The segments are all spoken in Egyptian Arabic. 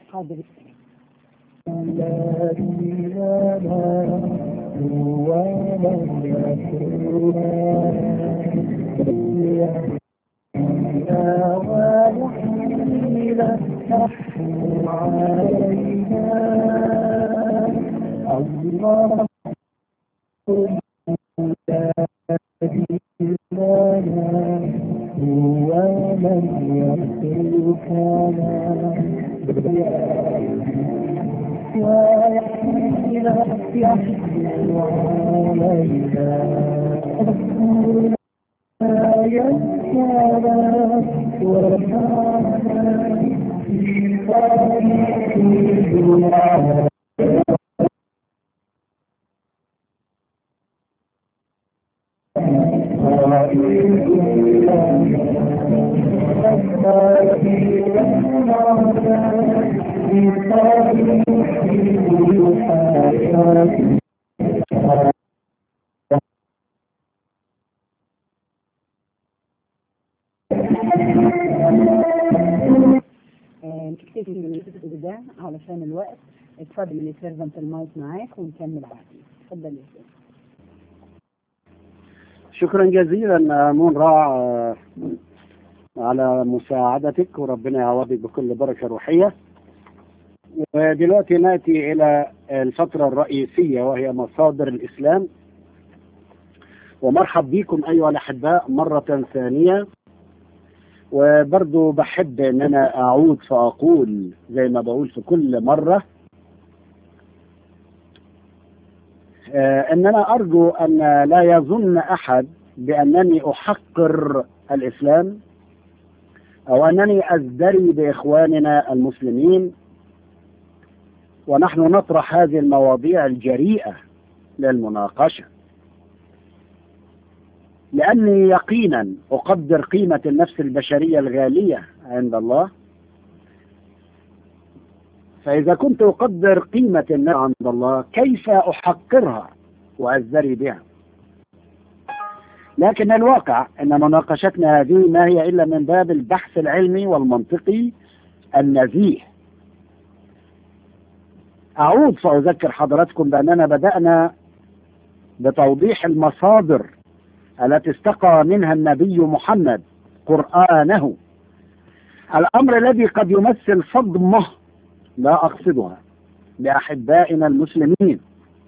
حاضر الله هو من يتركنا ويحمل يحمل علينا ينكر ورحمنا في طريق آه، نكتفي من ده علشان الوقت اتفضل يا سيرفنت المايك معاك ونكمل بعدين اتفضل يا سيرفنت شكرا جزيلا مون راع آه، على مساعدتك وربنا يعوضك بكل بركة روحية ودلوقتي نأتي إلى الفترة الرئيسية وهي مصادر الإسلام ومرحب بكم أيها الأحباء مرة ثانية وبرضو بحب أن أنا أعود فأقول زي ما بقول في كل مرة آه، أن أنا أرجو أن لا يظن أحد بأنني أحقر الإسلام أو أنني أزدري بإخواننا المسلمين ونحن نطرح هذه المواضيع الجريئة للمناقشة لأني يقينا أقدر قيمة النفس البشرية الغالية عند الله فإذا كنت أقدر قيمة النفس عند الله كيف أحقرها وأزدري بها لكن الواقع أن مناقشتنا هذه ما هي إلا من باب البحث العلمي والمنطقي النزيه أعود فأذكر حضراتكم بأننا بدأنا بتوضيح المصادر التي استقى منها النبي محمد قرآنه الأمر الذي قد يمثل صدمة لا أقصدها لأحبائنا المسلمين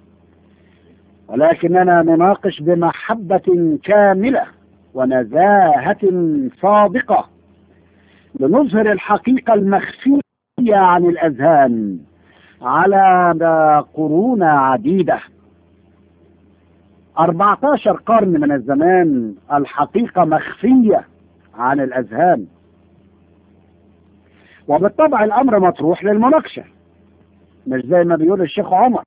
ولكننا نناقش بمحبة كاملة ونزاهة صادقة لنظهر الحقيقة المخفية عن الأذهان على قرون عديدة 14 قرن من الزمان الحقيقة مخفية عن الأذهان وبالطبع الأمر مطروح للمناقشة مش زي ما بيقول الشيخ عمر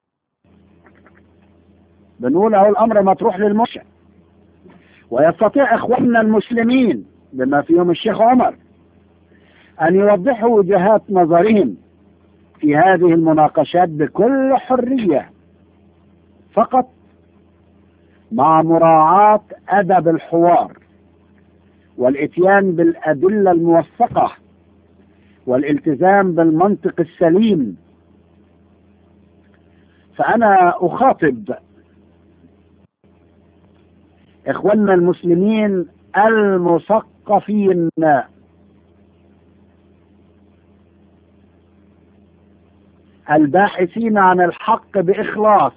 بنقول اهو الأمر مطروح للمناقشة ويستطيع إخواننا المسلمين بما فيهم الشيخ عمر أن يوضحوا وجهات نظرهم في هذه المناقشات بكل حرية فقط مع مراعاة أدب الحوار والإتيان بالأدلة الموثقة والالتزام بالمنطق السليم فأنا أخاطب إخواننا المسلمين المثقفين الباحثين عن الحق بإخلاص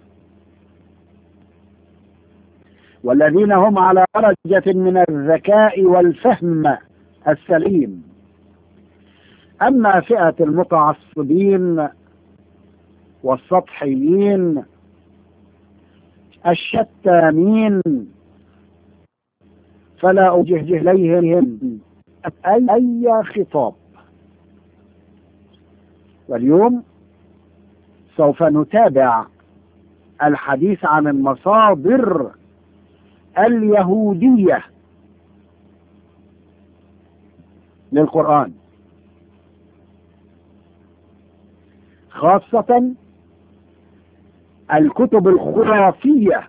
والذين هم على درجة من الذكاء والفهم السليم أما فئة المتعصبين والسطحيين الشتامين فلا أوجه إليهم أي, أي خطاب واليوم سوف نتابع الحديث عن المصادر اليهودية للقرآن خاصة الكتب الخرافية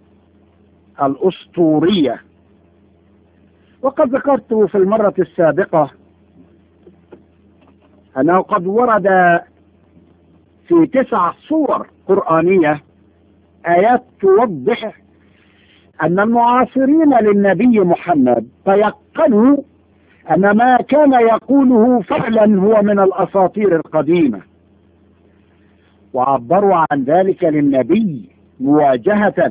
الأسطورية وقد ذكرت في المرة السابقة أنه قد ورد في تسع صور قرآنية آيات توضح أن المعاصرين للنبي محمد تيقنوا أن ما كان يقوله فعلا هو من الأساطير القديمة وعبروا عن ذلك للنبي مواجهة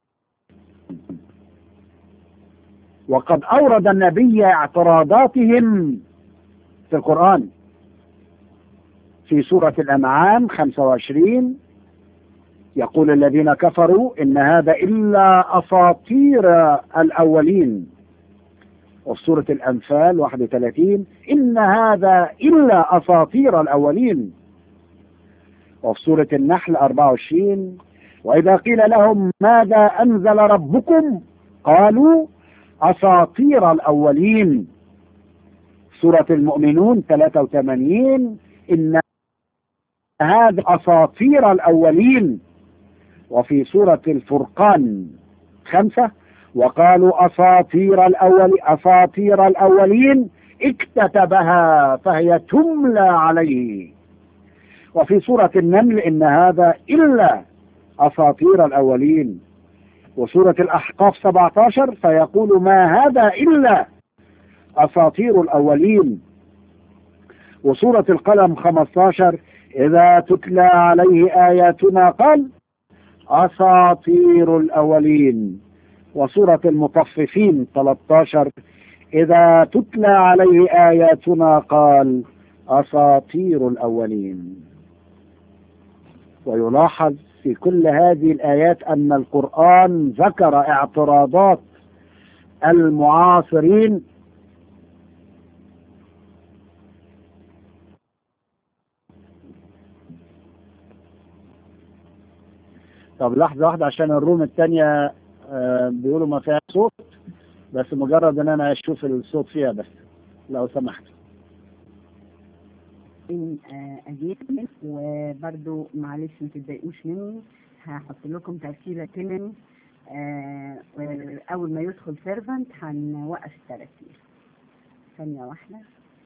وقد أورد النبي اعتراضاتهم في القرآن في سورة الأنعام 25 يقول الذين كفروا إن هذا إلا أساطير الأولين وفي سورة الأنفال 31 إن هذا إلا أساطير الأولين وفي سورة النحل 24 وإذا قيل لهم ماذا أنزل ربكم قالوا أساطير الأولين سورة المؤمنون 83 إن هذا أساطير الأولين وفي سورة الفرقان خمسة وقالوا أساطير الأول أساطير الأولين اكتتبها فهي تملى عليه وفي سورة النمل إن هذا إلا أساطير الأولين وسورة الأحقاف 17 فيقول ما هذا إلا أساطير الأولين وسورة القلم 15 إذا تتلى عليه آياتنا قال أساطير الأولين وسورة المطففين 13 إذا تتلى عليه آياتنا قال أساطير الأولين ويلاحظ في كل هذه الآيات أن القرآن ذكر اعتراضات المعاصرين طب لحظة واحدة عشان الروم التانية آه، بيقولوا ما فيها صوت بس مجرد ان انا اشوف الصوت فيها بس لو سمحت إن آه، أجيب وبرضو معلش ما تتضايقوش مني هحط لكم ترتيبة كلمة آه، أول ما يدخل سيرفنت هنوقف الترتيب ثانية واحدة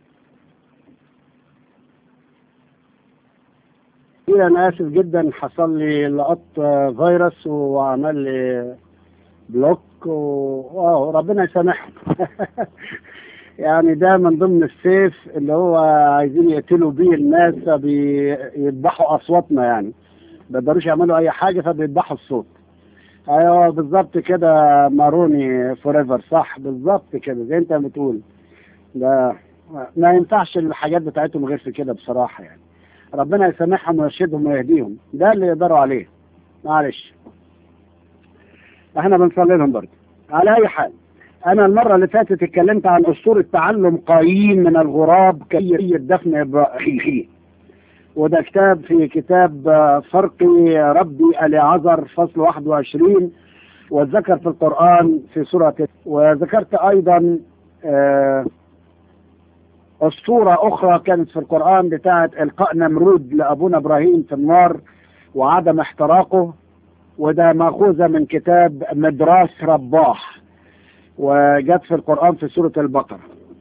انا اسف جدا حصل لي لقط آه، فيروس وعمل لي بلوك و... واو ربنا يسامحهم يعني ده من ضمن السيف اللي هو عايزين يقتلوا بيه الناس فبيذبحوا اصواتنا يعني ما بيقدروش يعملوا اي حاجه فبيذبحوا الصوت ايوه بالظبط كده ماروني فور ايفر صح بالظبط كده زي انت بتقول ده ما ينفعش الحاجات بتاعتهم غير في كده بصراحه يعني ربنا يسامحهم ويرشدهم ويهديهم ده اللي يقدروا عليه معلش احنا بنصلي لهم برضه على اي حال انا المره اللي فاتت اتكلمت عن اسطوره تعلم قايين من الغراب كي دفن ابراهيم وده كتاب في كتاب آه، فرقي ربي اليعذر فصل 21 وذكر في القران في سوره وذكرت ايضا آه، اسطوره اخرى كانت في القران بتاعه القاء نمرود لابونا ابراهيم في النار وعدم احتراقه وده ماخوذه من كتاب مدراس رباح وجت في القرآن في سورة البقرة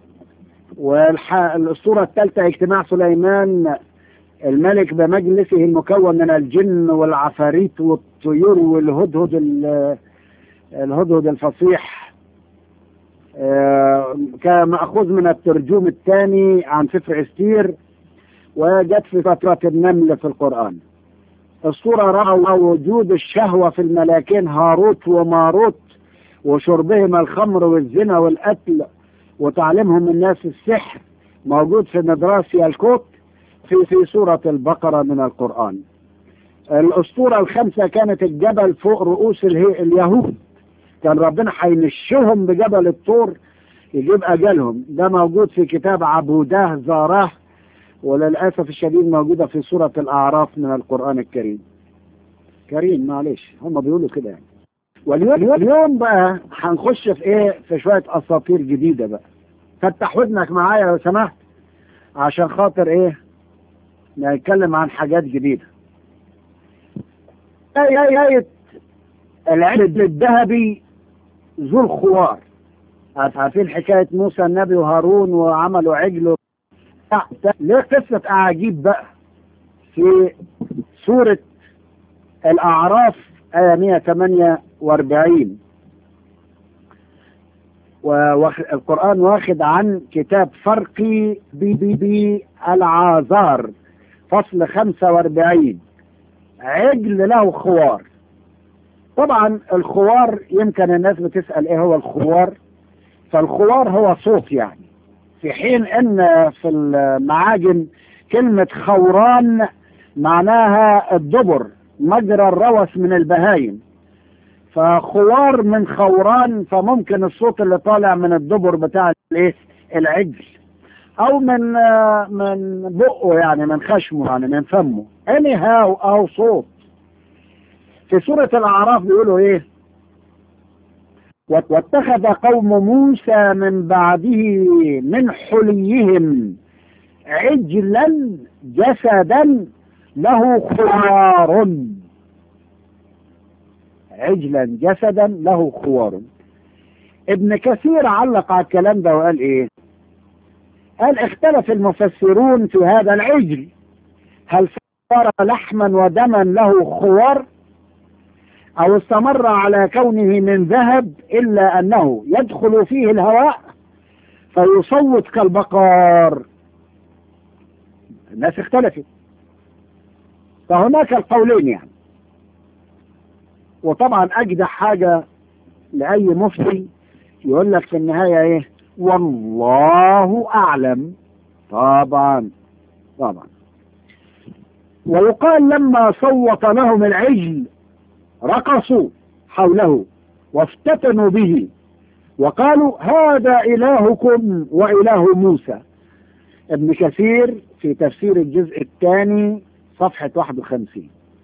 والصورة الثالثة اجتماع سليمان الملك بمجلسه المكون من الجن والعفاريت والطيور والهدهد ال- الهدهد الفصيح آه، كان مأخوذ من الترجوم الثاني عن سفر استير وجت في فترة النمل في القرآن الصورة رأوا وجود الشهوة في الملاكين هاروت وماروت وشربهم الخمر والزنا والقتل وتعليمهم الناس السحر موجود في مدرسة الكوت في في سورة البقرة من القرآن الأسطورة الخمسة كانت الجبل فوق رؤوس اله- اليهود كان ربنا هينشهم بجبل الطور يجيب أجلهم ده موجود في كتاب عبوداه زاراه وللأسف الشديد موجودة في سورة الأعراف من القرآن الكريم كريم معلش هم بيقولوا كده يعني واليوم اليوم بقى هنخش في ايه في شويه اساطير جديده بقى فتح ودنك معايا لو سمحت عشان خاطر ايه نتكلم عن حاجات جديده آية آية العلد الذهبي ذو الخوار عارفين حكاية موسى النبي وهارون وعملوا عجل ليه قصة أعاجيب بقى في سورة الأعراف آية 148 والقرآن واخد عن كتاب فرقي بي بي بي العازار فصل 45 عجل له خوار طبعا الخوار يمكن الناس بتسأل ايه هو الخوار فالخوار هو صوت يعني في حين ان في المعاجم كلمة خوران معناها الدبر مجرى الروس من البهايم فخوار من خوران فممكن الصوت اللي طالع من الدبر بتاع الايه العجل او من من بقه يعني من خشمه يعني من فمه اني هاو او صوت في سورة الاعراف بيقولوا ايه واتخذ قوم موسى من بعده من حليهم عجلا جسدا له خوار عجلا جسدا له خوار ابن كثير علق على الكلام ده وقال ايه قال اختلف المفسرون في هذا العجل هل صار لحما ودما له خوار او استمر على كونه من ذهب الا انه يدخل فيه الهواء فيصوت كالبقار الناس اختلفت فهناك القولين يعني وطبعا اجدع حاجة لاي مفتي يقول لك في النهاية ايه والله اعلم طبعا طبعا ويقال لما صوت لهم العجل رقصوا حوله وافتتنوا به وقالوا هذا إلهكم وإله موسى ابن كثير في تفسير الجزء الثاني صفحة 51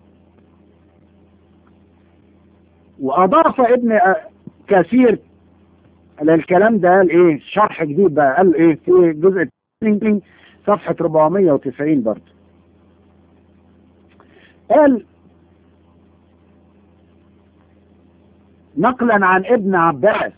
وأضاف ابن كثير للكلام ده قال ايه شرح جديد بقى قال ايه في الجزء الثاني صفحة 490 برضه قال نقلا عن ابن عباس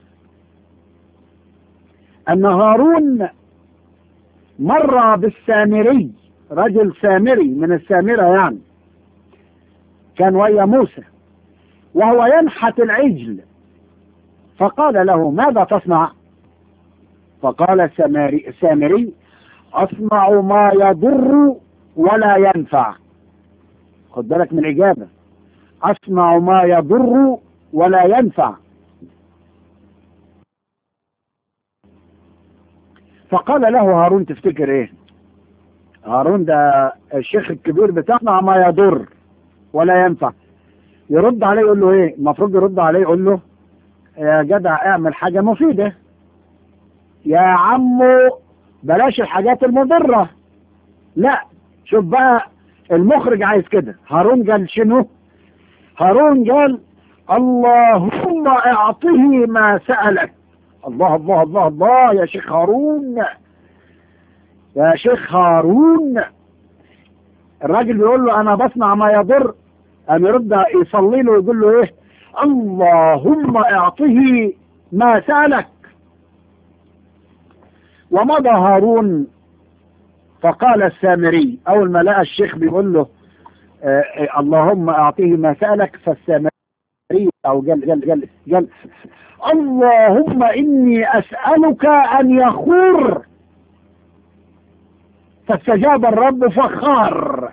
ان هارون مر بالسامري رجل سامري من السامرة يعني كان ويا موسى وهو ينحت العجل فقال له ماذا تصنع فقال السامري, السامري اصنع ما يضر ولا ينفع خد بالك من الاجابة اصنع ما يضر ولا ينفع فقال له هارون تفتكر ايه هارون ده الشيخ الكبير بتاعنا ما يضر ولا ينفع يرد عليه يقول له ايه المفروض يرد عليه يقول له يا جدع اعمل حاجة مفيدة يا عمو بلاش الحاجات المضرة لا شوف بقى المخرج عايز كده هارون قال شنو هارون قال اللهم اعطه ما سألك الله الله الله الله يا شيخ هارون يا شيخ هارون الراجل بيقول له انا بصنع ما يضر قام يرد يصلي له ويقول له ايه اللهم اعطه ما سألك ومضى هارون فقال السامري اول ما لقى الشيخ بيقول له آه آه اللهم اعطه ما سألك فالسامري او قال قال قال قال اللهم اني اسألك ان يخور فاستجاب الرب فخار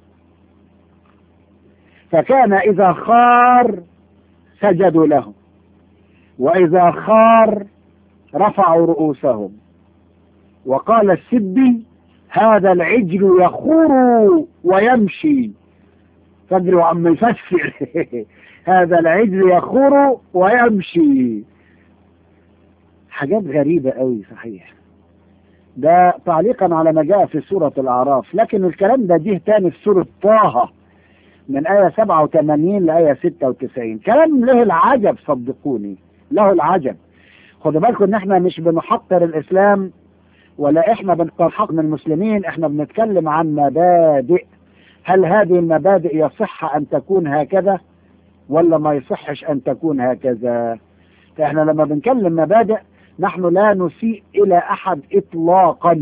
فكان اذا خار سجدوا له واذا خار رفعوا رؤوسهم وقال السبي هذا العجل يخور ويمشي فاجروا عم يفسر هذا العجل يخور ويمشي حاجات غريبة قوي صحيح ده تعليقا على ما جاء في سورة الأعراف لكن الكلام ده جه تاني في سورة طه من آية 87 لآية 96 كلام له العجب صدقوني له العجب خدوا بالكم ان احنا مش بنحقر الاسلام ولا احنا بنقرحق من المسلمين احنا بنتكلم عن مبادئ هل هذه المبادئ يصح ان تكون هكذا ولا ما يصحش ان تكون هكذا فاحنا لما بنكلم مبادئ نحن لا نسيء الى احد اطلاقا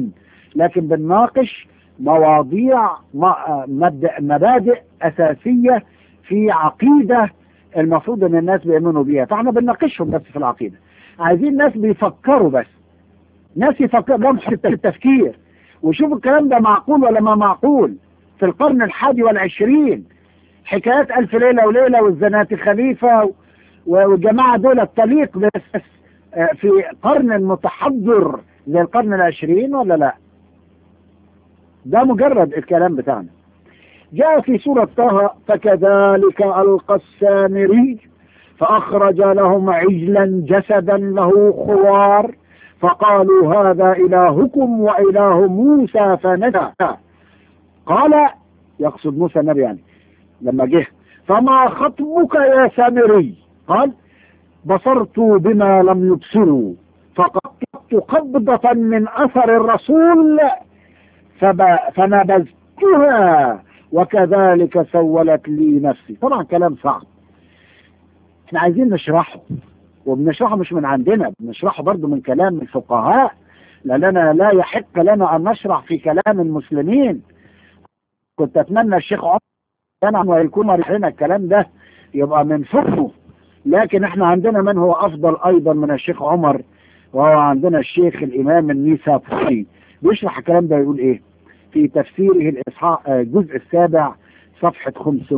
لكن بنناقش مواضيع م- مبدأ مبادئ أساسية في عقيدة المفروض ان الناس بيؤمنوا بيها فاحنا بنناقشهم بس في العقيدة عايزين ناس بيفكروا بس ناس يفكروا لهم حتة التفكير وشوفوا الكلام ده معقول ولا ما معقول في القرن الحادي والعشرين حكايات ألف ليلة وليلة والزناتي خليفة و- والجماعة دول الطليق بس آه، في قرن متحضر زي القرن العشرين ولا لا ده مجرد الكلام بتاعنا جاء في سورة طه فكذلك ألقى السامري فأخرج لهم عجلا جسدا له خوار فقالوا هذا إلهكم وإله موسى فنسى قال يقصد موسى النبي يعني لما جه فما خطبك يا سامري قال بصرت بما لم يبصروا فقدت قبضة من أثر الرسول فب... فنبذتها وكذلك سولت لي نفسي طبعا كلام صعب احنا عايزين نشرحه وبنشرحه مش من عندنا بنشرحه برضو من كلام الفقهاء لأننا لا يحق لنا أن نشرح في كلام المسلمين كنت أتمنى الشيخ عمر كان ويكون مرحنا الكلام ده يبقى من فقهه لكن احنا عندنا من هو أفضل أيضا من الشيخ عمر وهو عندنا الشيخ الإمام النيسابوري بيشرح الكلام ده يقول إيه في تفسيره الإصحاح آه، الجزء السابع صفحة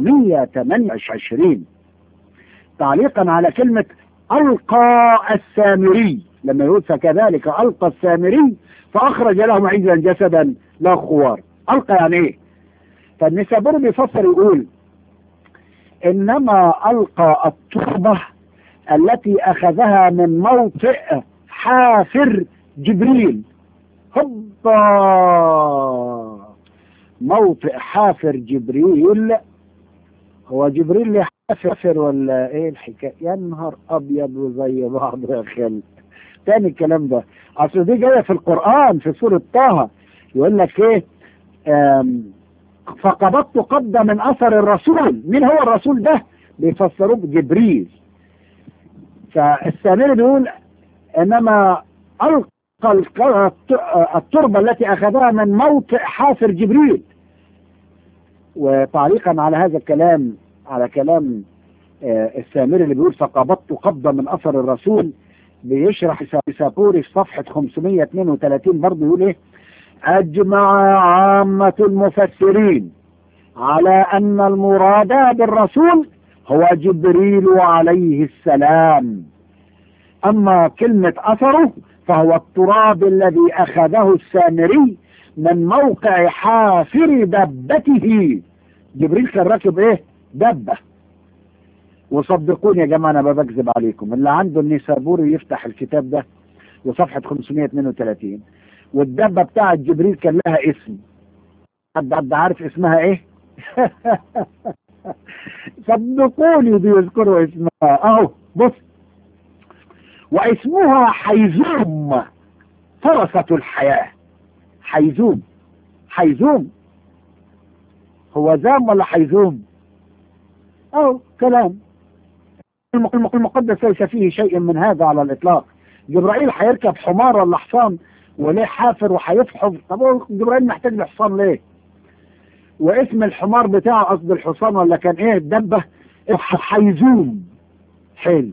528 تعليقا على كلمة ألقى السامري لما يقول فكذلك ألقى السامري فأخرج لهم عجلا جسدا لا خوار ألقى يعني إيه فالنسابور بيفسر يقول إنما ألقى التربة التي أخذها من موطئ حافر جبريل هوبا موطئ حافر جبريل هو جبريل ليه حافر ولا ايه الحكايه يا نهار ابيض وزي بعض يا خل تاني الكلام ده اصل دي جايه في القران في سوره طه يقول لك ايه آم، فقبضت قبضه من اثر الرسول مين هو الرسول ده بيفسروه بجبريل فالسامري بيقول انما القى الق- التربه التي اخذها من موطئ حافر جبريل وتعليقا على هذا الكلام على كلام آه، السامري اللي بيقول فقبضت قبضه من اثر الرسول بيشرح سابوري في صفحه 532 برضه يقول ايه اجمع عامه المفسرين على ان المراد بالرسول هو جبريل عليه السلام اما كلمه اثره فهو التراب الذي اخذه السامري من موقع حافر دبته جبريل كان راكب ايه دبه وصدقوني يا جماعه انا ما بكذب عليكم اللي عنده النيسابوري يفتح الكتاب ده وصفحه 532 والدبه بتاعت جبريل كان لها اسم حد حد عارف اسمها ايه صدقوني بيذكروا اسمها اهو بص واسمها حيزوم فرسة الحياة حيزوم حيزوم هو زام ولا حيزوم أو كلام الم- المقدس ليس فيه شيء من هذا على الإطلاق جبرائيل هيركب حمار ولا حصان وليه حافر وهيفحف طب هو جبرائيل محتاج له حصان ليه واسم الحمار بتاعه قصد الحصان ولا كان ايه الدبة حيزوم حلو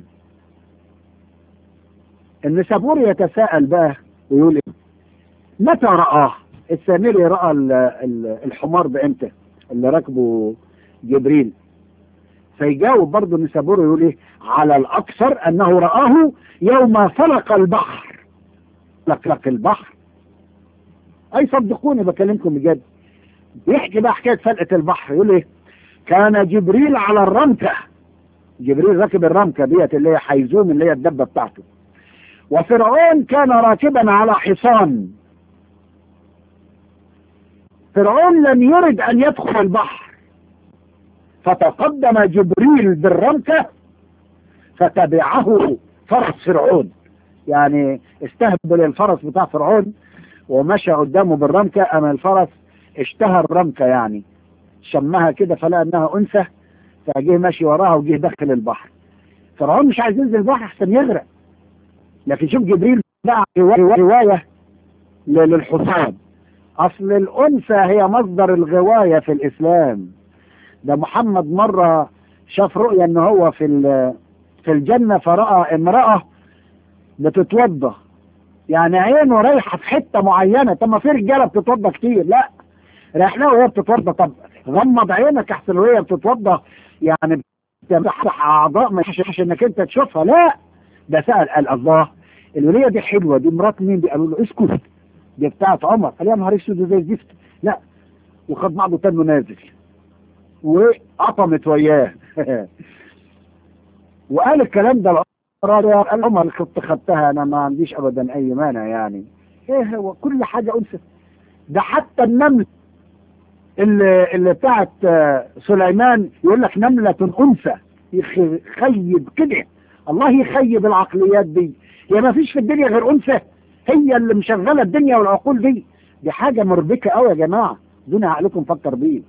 النسابوري يتساءل بقى ويقول ايه متى رآه السامري رأى ال- ال- الحمار بامتى اللي راكبه جبريل فيجاوب برضه النسابوري يقول ايه على الاكثر انه رآه يوم فلق البحر فلق البحر اي صدقوني بكلمكم بجد يحكي بقى حكايه فلقه البحر يقول ايه كان جبريل على الرمكه جبريل راكب الرمكه ديت اللي هي حيزوم اللي هي الدبه بتاعته وفرعون كان راكبا على حصان فرعون لم يرد ان يدخل البحر فتقدم جبريل بالرمكة فتبعه فرس فرعون يعني استهبل الفرس بتاع فرعون ومشى قدامه بالرمكة اما الفرس اشتهى الرمكة يعني شمها كده فلقى انها انثى فجه ماشي وراها وجه دخل البحر فرعون مش عايز ينزل البحر احسن يغرق لكن شوف جبريل بقى رواية, رواية للحصان اصل الانثى هي مصدر الغواية في الاسلام ده محمد مرة شاف رؤيا ان هو في ال- في الجنة فرأى امرأة بتتوضى يعني عينه رايحة في حتة معينة طب ما في رجالة بتتوضى كتير لا رايح لها وهي بتتوضى طب غمض عينك احسن وهي بتتوضى يعني بتمسح اعضاء ما يحشش انك انت تشوفها لا ده سأل قال الله الولية دي حلوة دي مرات مين دي قالوا له اسكت دي بتاعت عمر قال يا نهار اسود زي الزفت لا وخد بعضه تاني نازل وقطمت وياه وقال الكلام ده القرار قال عمر اللي كنت خدتها انا ما عنديش ابدا اي مانع يعني ايه هو كل حاجه انثى ده حتى النمل اللي اللي بتاعت آه، سليمان يقول لك نملة انثى يخيب كده الله يخيب العقليات دي هي ما فيش في الدنيا غير انثى هي اللي مشغله الدنيا والعقول دي دي حاجه مربكه قوي يا جماعه دون عقلكم فكر بيه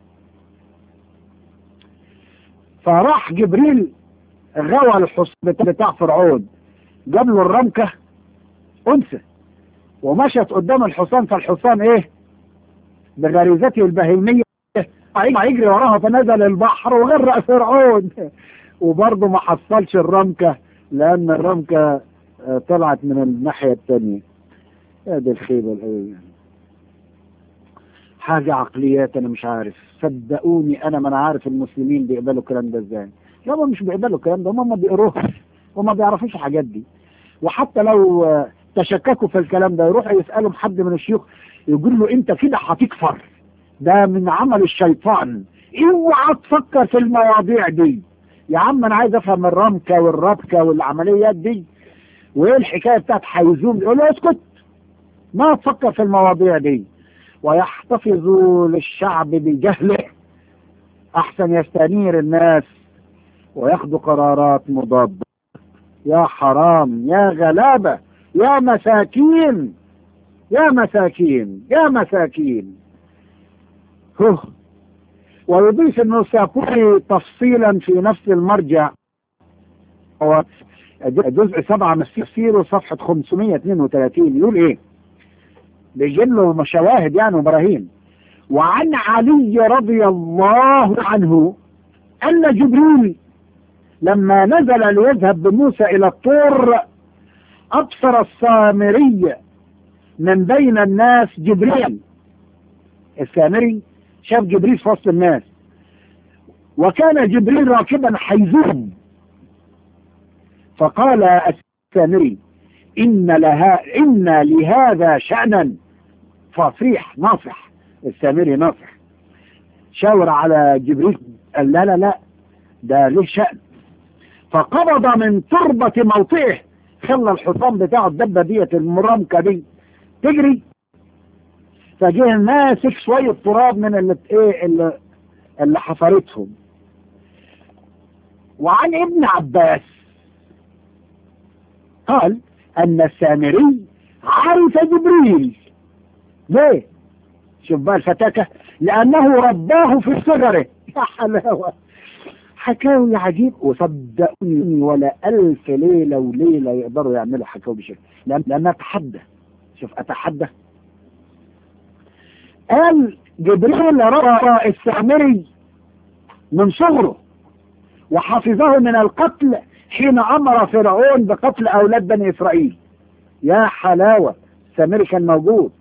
فراح جبريل غوى الحصن بتاع فرعون جاب له الرمكة أنثى ومشت قدام الحصان فالحصان إيه بغريزته البهيمية يجري وراها فنزل البحر وغرق فرعون وبرضه ما حصلش الرمكة لأن الرمكة آه، طلعت من الناحية التانية هذه الخيبة الأولى حاجة عقليات أنا مش عارف صدقوني أنا ما أنا عارف المسلمين بيقبلوا الكلام ده إزاي لا هم مش بيقبلوا الكلام ده هم ما بيقروش وما بيعرفوش الحاجات دي وحتى لو آه، تشككوا في الكلام ده يروحوا يسألوا حد من الشيوخ يقول له أنت كده هتكفر ده من عمل الشيطان اوعى تفكر في المواضيع دي يا عم انا عايز افهم الرمكه والربكه والعمليات دي وايه الحكايه بتاعت حيزوم يقول له اسكت ما تفكر في المواضيع دي ويحتفظ للشعب بجهله احسن يستنير الناس وياخدوا قرارات مضاده يا حرام يا غلابه يا مساكين يا مساكين يا مساكين هو ويضيف انه سيكون تفصيلا في نفس المرجع هو جزء سبعة من تفسيره صفحة 532 يقول ايه بيجيب له شواهد يعني وبراهين وعن علي رضي الله عنه ان جبريل لما نزل ليذهب بموسى الى الطور ابصر السامري من بين الناس جبريل السامري شاف جبريل في وسط الناس وكان جبريل راكبا حيزوم فقال السامري إن لها إن لهذا شأنا فصيح ناصح السامري ناصح شاور على جبريل قال لا لا لا ده له شأن فقبض من تربة موطئه خلى الحصان بتاعه الدبة ديت المرمكة دي تجري فجه ماسك شوية تراب من اللي ايه اللي, اللي حفرتهم وعن ابن عباس قال ان السامري عرف جبريل ليه شوف بقى الفتاكة لانه رباه في صغره يا حلاوة حكاوي عجيب وصدقوني ولا ألف ليلة وليلة يقدروا يعملوا حكاوي بشكل لأن لأن أتحدى شوف أتحدى قال جبريل رأى السامري من صغره وحفظه من القتل حين أمر فرعون بقتل أولاد بني إسرائيل يا حلاوة السامري كان موجود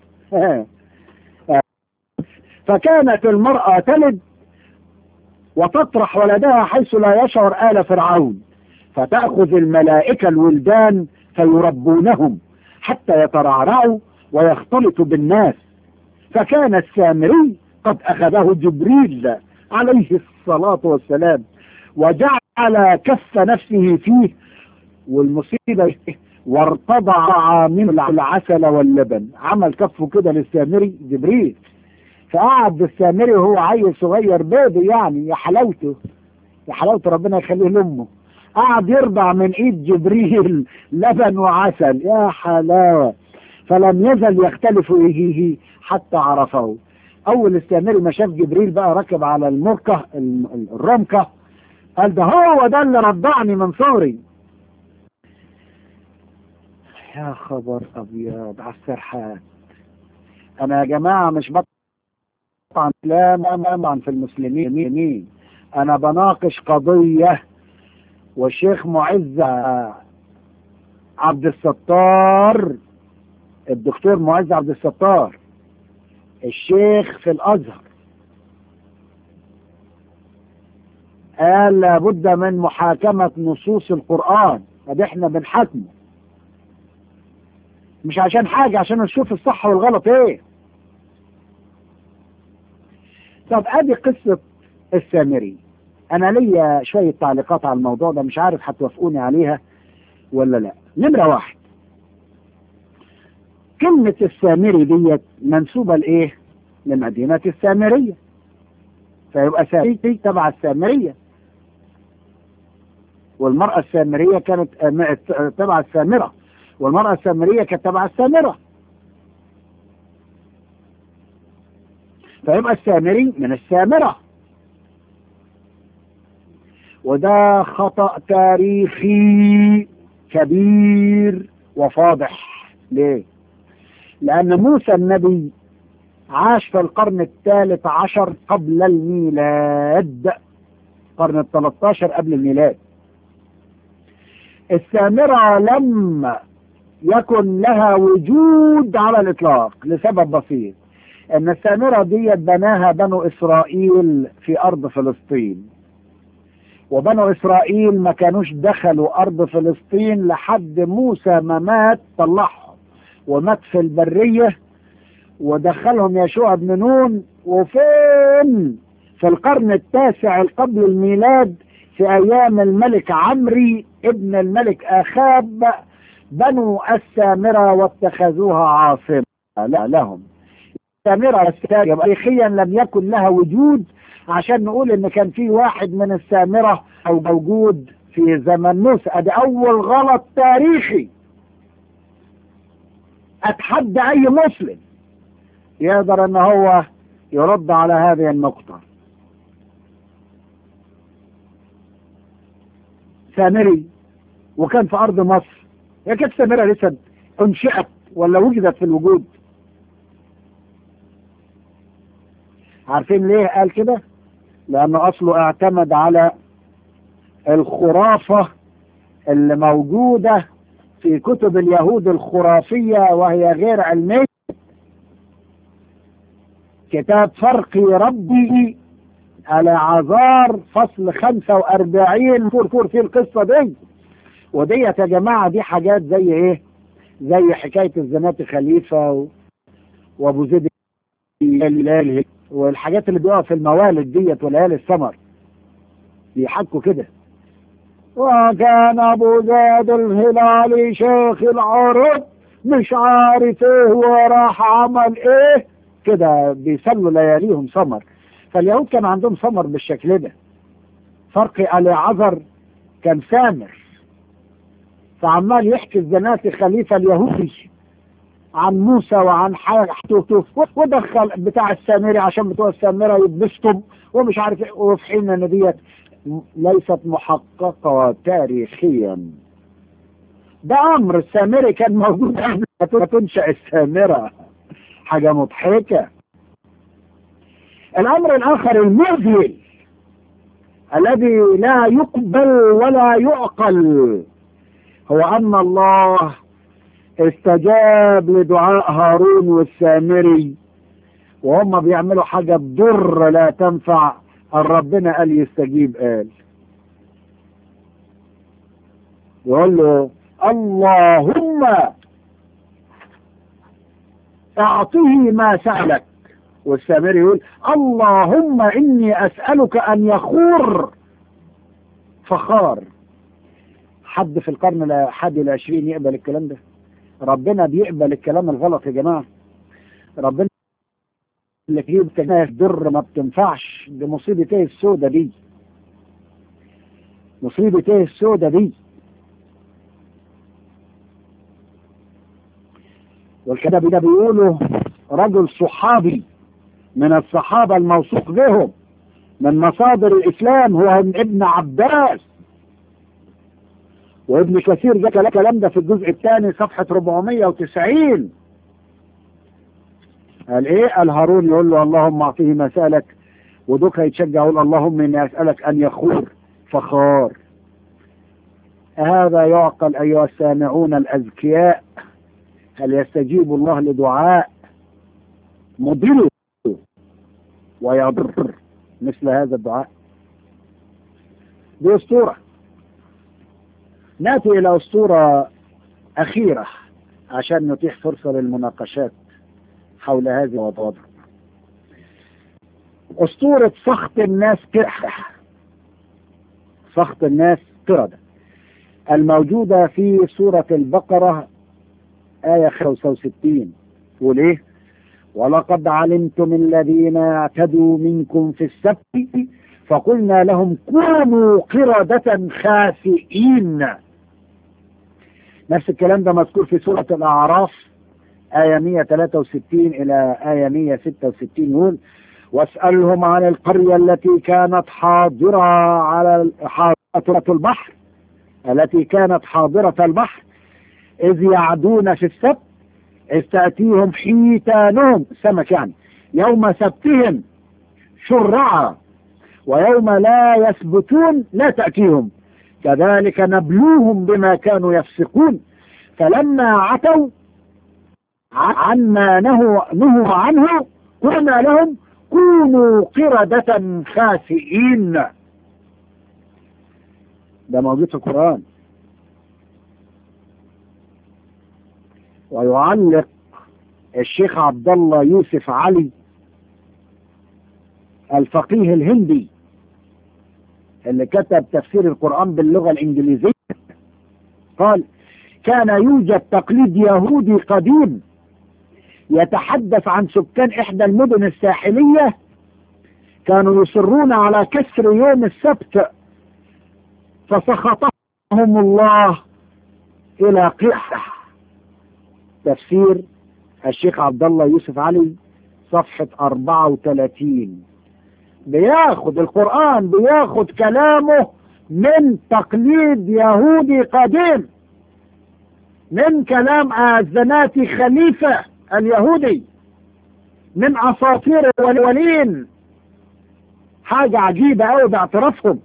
فكانت المرأة تلد وتطرح ولدها حيث لا يشعر آل فرعون فتأخذ الملائكة الولدان فيربونهم حتى يترعرعوا ويختلطوا بالناس فكان السامري قد أخذه جبريل عليه الصلاة والسلام وجعل كف نفسه فيه والمصيبة وارتضع من العسل واللبن عمل كفه كده للسامري جبريل فقعد بالسامري وهو عيل صغير بيبي يعني يا حلاوته يا حلاوته ربنا يخليه لامه قعد يرضع من ايد جبريل لبن وعسل يا حلاوه فلم يزل يختلف إيهيه حتى عرفه اول السامري ما شاف جبريل بقى راكب على المركه الرمكه قال ده هو ده اللي رضعني من صغري يا خبر ابيض على السرحان انا يا جماعة مش بطعن لا طبعا في المسلمين انا بناقش قضية والشيخ معز عبد الستار الدكتور معز عبد الستار الشيخ في الازهر قال لابد من محاكمة نصوص القرآن ادي احنا بنحاكمه مش عشان حاجة عشان نشوف الصح والغلط ايه طب ادي قصة السامري انا ليا شوية تعليقات على الموضوع ده مش عارف هتوافقوني عليها ولا لا نمرة واحد كلمة السامري ديت منسوبة لايه لمدينة السامرية فيبقى سامري تبع السامرية والمرأة السامرية كانت تبع السامرة والمرأة السامرية كانت تبع السامرة فيبقى السامري من السامرة وده خطأ تاريخي كبير وفاضح ليه لأن موسى النبي عاش في القرن الثالث عشر قبل الميلاد القرن الثلاث عشر قبل الميلاد السامرة لم يكن لها وجود على الإطلاق لسبب بسيط أن السامرة دي بناها بنو إسرائيل في أرض فلسطين وبنو إسرائيل ما كانوش دخلوا أرض فلسطين لحد موسى ما مات طلعهم ومات في البرية ودخلهم يشوع بن نون وفين في القرن التاسع قبل الميلاد في أيام الملك عمري ابن الملك آخاب بنوا السامرة واتخذوها عاصمة لا لهم السامرة تاريخيا لم يكن لها وجود عشان نقول ان كان في واحد من السامرة او موجود في زمن موسى ادي اول غلط تاريخي اتحدى اي مسلم يقدر ان هو يرد على هذه النقطة سامري وكان في ارض مصر هي كانت سامرة لسه انشئت ولا وجدت في الوجود عارفين ليه قال كده لانه اصله اعتمد على الخرافة اللي موجودة في كتب اليهود الخرافية وهي غير علمية كتاب فرقي ربي على عذار فصل 45 فور فور في القصة دي وديت يا جماعة دي حاجات زي ايه زي حكاية الزنات خليفة و... وابو زيد الهلال والحاجات اللي بيقع في الموالد ديت وليالي السمر بيحكوا كده وكان ابو زيد الهلالي شيخ العرب مش عارف ايه وراح عمل ايه كده بيصلوا لياليهم سمر فاليهود كان عندهم سمر بالشكل ده فرق علي عذر كان سامر فعمال يحكي الزنات خليفة اليهودي عن موسى وعن حاجته ودخل بتاع السامري عشان بتوع السامرة يتبسطوا ومش عارف ايه وفي حين ان ديت ليست محققة تاريخيا ده امر السامري كان موجود قبل ما تنشأ السامرة حاجة مضحكة الامر الاخر المذهل الذي لا يقبل ولا يعقل هو ان الله استجاب لدعاء هارون والسامري وهم بيعملوا حاجة تضر لا تنفع ربنا قال يستجيب قال يقول له اللهم اعطه ما سألك والسامري يقول اللهم اني اسألك ان يخور فخار حد في القرن الحادي العشرين يقبل الكلام ده ربنا بيقبل الكلام الغلط يا جماعة ربنا اللي تجيب كلمة در ما بتنفعش دي مصيبة ايه السودة دي مصيبة ايه السودة دي والكتاب ده بيقولوا رجل صحابي من الصحابة الموثوق بهم من مصادر الإسلام هو ابن عباس وابن كثير ذكر الكلام ده في الجزء الثاني صفحة 490 قال ايه قال هارون يقول له اللهم اعطيه ما سالك ودوك يتشجع يقول اللهم اني اسالك ان يخور فخار هذا يعقل ايها السامعون الاذكياء هل يستجيب الله لدعاء مضر ويضر مثل هذا الدعاء دي اسطوره ناتي الى اسطوره اخيره عشان نتيح فرصه للمناقشات حول هذه المواضيع اسطوره سخط الناس قردة سخط الناس قردة الموجوده في سوره البقره آية 65 تقول إيه؟ ولقد علمتم الذين اعتدوا منكم في السبت فقلنا لهم كونوا قردة خاسئين نفس الكلام ده مذكور في سورة الأعراف آية 163 إلى آية 166 يقول واسألهم عن القرية التي كانت حاضرة على حاضرة البحر التي كانت حاضرة البحر إذ يعدون في السبت إذ تأتيهم حيتانهم سمك يعني يوم سبتهم شرعا ويوم لا يثبتون لا تأتيهم كذلك نبلوهم بما كانوا يفسقون فلما عتوا عما نهوا, نهوا عنه قلنا لهم كونوا قردة خاسئين ده موجود في القرآن ويعلق الشيخ عبد الله يوسف علي الفقيه الهندي اللي كتب تفسير القرآن باللغة الإنجليزية قال كان يوجد تقليد يهودي قديم يتحدث عن سكان إحدى المدن الساحلية كانوا يصرون على كسر يوم السبت فسخطهم الله إلى قحة تفسير الشيخ عبد الله يوسف علي صفحة 34 بياخد القرآن بياخد كلامه من تقليد يهودي قديم من كلام الزناتي خليفة اليهودي من أساطير الأولين حاجة عجيبة أوي باعترافهم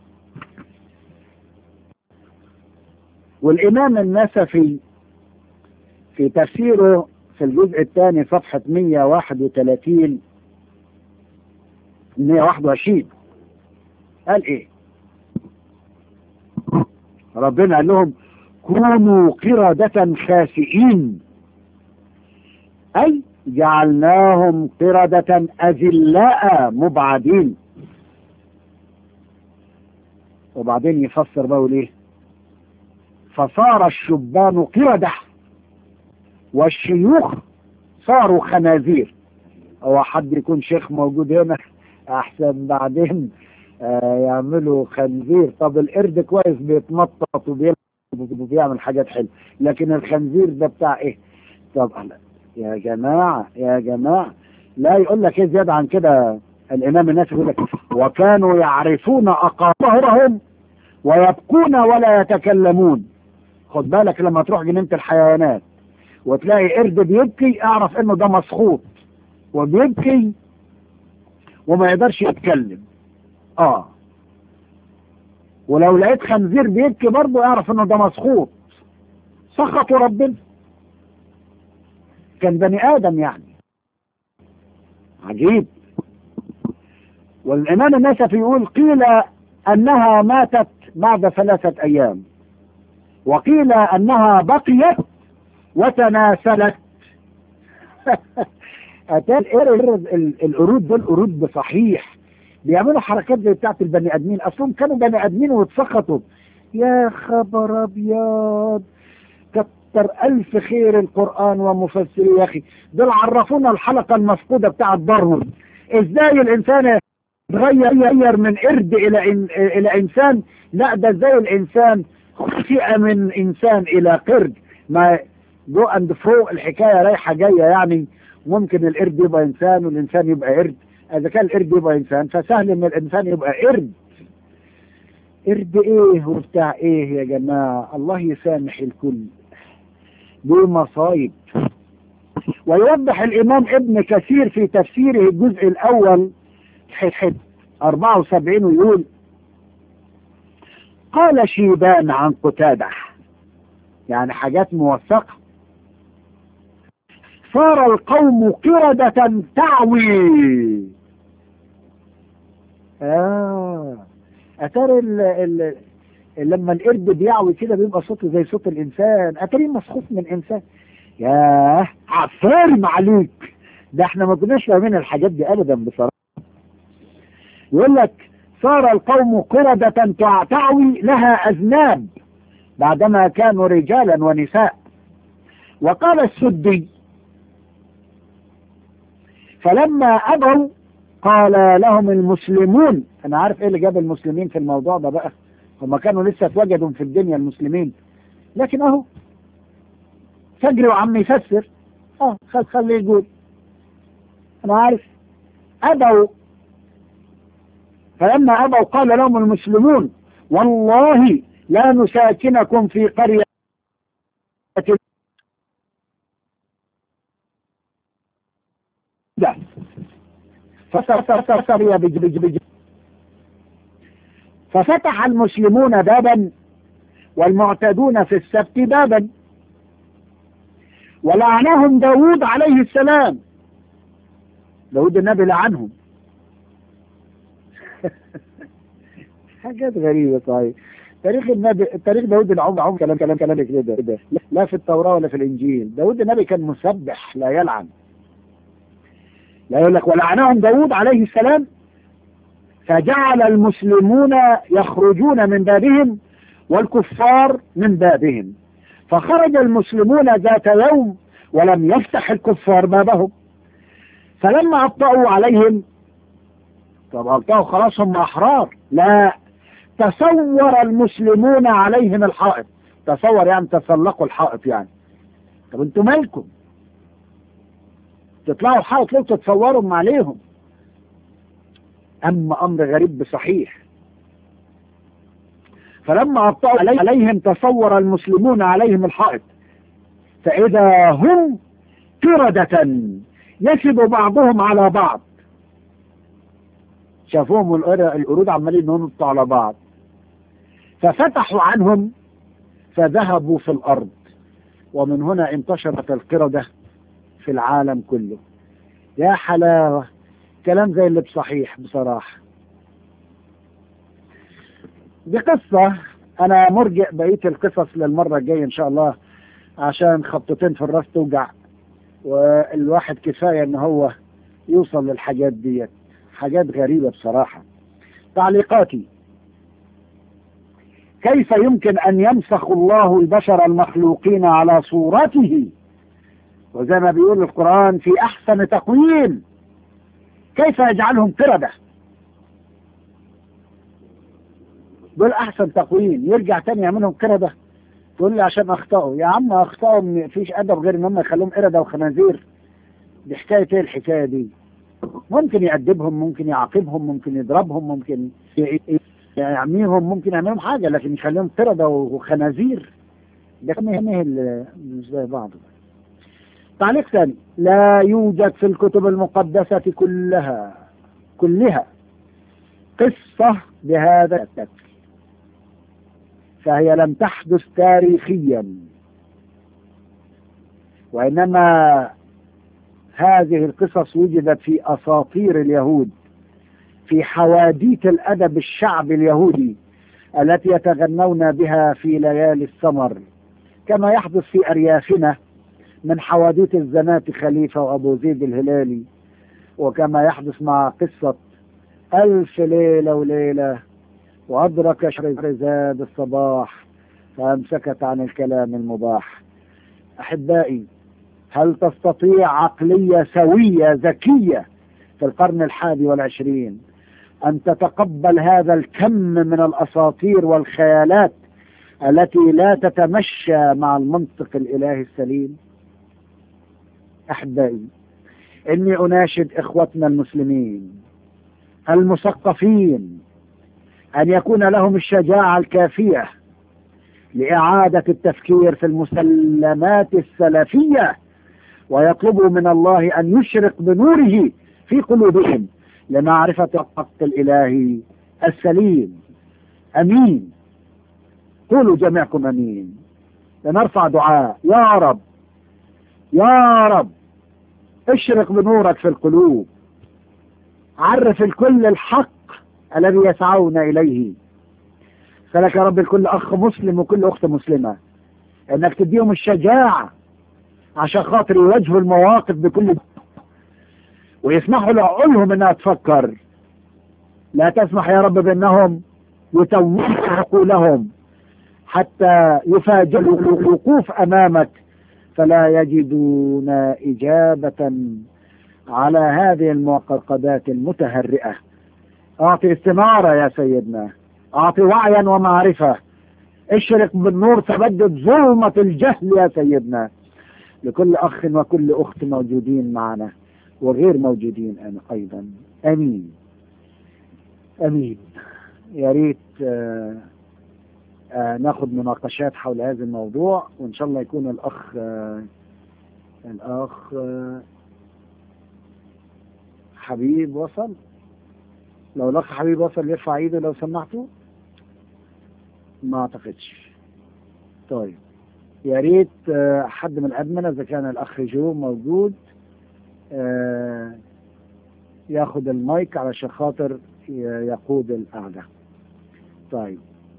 والإمام النسفي في تفسيره في الجزء الثاني صفحة 131 121 قال ايه ربنا قال لهم كونوا قردة خاسئين اي جعلناهم قردة اذلاء مبعدين وبعدين يفسر بقى ليه فصار الشبان قردة والشيوخ صاروا خنازير هو حد يكون شيخ موجود هنا احسن بعدين آه يعملوا خنزير طب القرد كويس بيتنطط وبيعمل حاجات حلوه لكن الخنزير ده بتاع ايه طب لا يا جماعه يا جماعه لا يقول لك ايه زياده عن كده الامام الناس يقول لك وكانوا يعرفون اقامهم ويبكون ولا يتكلمون خد بالك لما تروح جنينه الحيوانات وتلاقي قرد بيبكي اعرف انه ده مسخوط وبيبكي وما يقدرش يتكلم اه ولو لقيت خنزير بيبكي برضه اعرف انه ده مسخوط سخطوا ربنا كان بني ادم يعني عجيب والامام النسفي يقول قيل انها ماتت بعد ثلاثة ايام وقيل انها بقيت وتناسلت اتال القرود دول قرود بصحيح بيعملوا حركات زي بتاعت البني ادمين اصلهم كانوا بني ادمين واتسخطوا يا خبر ابيض كتر الف خير القران ومفسره يا اخي دول عرفونا الحلقه المفقوده بتاعت داروين ازاي الانسان يتغير من قرد الى إن الى انسان لا ده ازاي الانسان خلق من انسان الى قرد ما جو اند فرو الحكايه رايحه جايه يعني ممكن القرد يبقى انسان والانسان يبقى قرد اذا كان القرد يبقى انسان فسهل ان الانسان يبقى قرد قرد ايه وبتاع ايه يا جماعه الله يسامح الكل دي مصايب ويوضح الإمام ابن كثير في تفسيره الجزء الأول حد 74 ويقول قال شيبان عن قتادة يعني حاجات موثقة صار القوم قردة تعوي آه أتاري ال ال لما القرد بيعوي كده بيبقى صوته زي صوت الإنسان أتاري مسخوط من إنسان ياه عفارم عليك ده احنا ما كناش فاهمين الحاجات دي أبدا بصراحة يقول لك صار القوم قردة تع- تعوي لها أذناب بعدما كانوا رجالا ونساء وقال السدي فلما أبوا قال لهم المسلمون أنا عارف إيه اللي جاب المسلمين في الموضوع ده بقى هم كانوا لسه اتوجدوا في الدنيا المسلمين لكن أهو فجري وعم يفسر اه خل خليه يقول أنا عارف أبوا فلما أبوا قال لهم المسلمون والله لا نساكنكم في قرية فسرسر بج بج بج ففتح المسلمون بابا والمعتدون في السبت بابا ولعنهم داود عليه السلام داود النبي لعنهم حاجات غريبة صحيح تاريخ النبي تاريخ داود العمر عمر كلام كلام كلام كده كده لا في التوراة ولا في الإنجيل داود النبي كان مسبح لا يلعن لا يقول لك ولعنهم داود عليه السلام فجعل المسلمون يخرجون من بابهم والكفار من بابهم فخرج المسلمون ذات يوم ولم يفتح الكفار بابهم فلما أبطأوا عليهم طب أبطأوا خلاص هم أحرار لا تصور المسلمون عليهم الحائط تصور يعني تسلقوا الحائط يعني طب انتوا مالكم تطلعوا الحائط ليه تتصوروا عليهم أما أمر غريب بصحيح فلما أبطأوا علي- عليهم تصور المسلمون عليهم الحائط فإذا هم قردة يسب بعضهم على بعض شافوهم القر- القرود عمالين ينطوا على بعض ففتحوا عنهم فذهبوا في الأرض ومن هنا انتشرت القردة في العالم كله يا حلاوة كلام زي اللي بصحيح بصراحة دي قصة أنا مرجع بقية القصص للمرة الجاية إن شاء الله عشان خبطتين في الراس توجع والواحد كفاية إن هو يوصل للحاجات ديت حاجات غريبة بصراحة تعليقاتي كيف يمكن أن ينسخ الله البشر المخلوقين على صورته وزي ما بيقول القرآن في أحسن تقويم كيف يجعلهم قردة دول أحسن تقويم يرجع تاني يعملهم قردة تقول لي عشان أخطأوا يا عم أخطأوا مفيش أدب غير إن هم يخلوهم قردة وخنازير دي حكاية إيه الحكاية دي ممكن يأدبهم ممكن يعاقبهم ممكن يضربهم ممكن ي- ي- يعميهم ممكن يعملهم حاجة لكن يخليهم قردة وخنازير ده كان ايه اللي مش زي بعض تعليق ثاني لا يوجد في الكتب المقدسة كلها كلها قصة بهذا الشكل فهي لم تحدث تاريخيا وإنما هذه القصص وجدت في أساطير اليهود في حواديت الأدب الشعبي اليهودي التي يتغنون بها في ليالي السمر كما يحدث في أريافنا من حواديت الزنات خليفة وأبو زيد الهلالي وكما يحدث مع قصة ألف ليلة وليلة وأدرك شهرزاد الصباح فأمسكت عن الكلام المباح أحبائي هل تستطيع عقلية سوية ذكية في القرن الحادي والعشرين أن تتقبل هذا الكم من الأساطير والخيالات التي لا تتمشى مع المنطق الإلهي السليم أحبائي إني أناشد إخوتنا المسلمين المثقفين أن يكون لهم الشجاعة الكافية لإعادة التفكير في المسلمات السلفية ويطلبوا من الله أن يشرق بنوره في قلوبهم لمعرفة الحق الإلهي السليم أمين قولوا جميعكم أمين لنرفع دعاء يا رب يا رب اشرق بنورك في القلوب عرف الكل الحق الذي يسعون إليه فلك يا رب لكل أخ مسلم وكل أخت مسلمة أنك تديهم الشجاعة عشان خاطر يواجهوا المواقف بكل ويسمحوا لعقولهم انها تفكر لا تسمح يا رب بانهم يتوهوا عقولهم حتى يفاجئوا الوقوف امامك فلا يجدون اجابه على هذه المعتقدات المتهرئه اعطي استناره يا سيدنا اعطي وعيا ومعرفه اشرق بالنور تبدد ظلمه الجهل يا سيدنا لكل اخ وكل اخت موجودين معنا وغير موجودين أنا أيضا أمين أمين يا ريت آه آه ناخد مناقشات حول هذا الموضوع وإن شاء الله يكون الأخ آه الأخ آه حبيب وصل لو الأخ حبيب وصل يرفع إيده لو سمحتوا ما أعتقدش طيب يا ريت آه حد من الأدمنة إذا كان الأخ جو موجود آه ياخد المايك علشان خاطر يقود القعدة طيب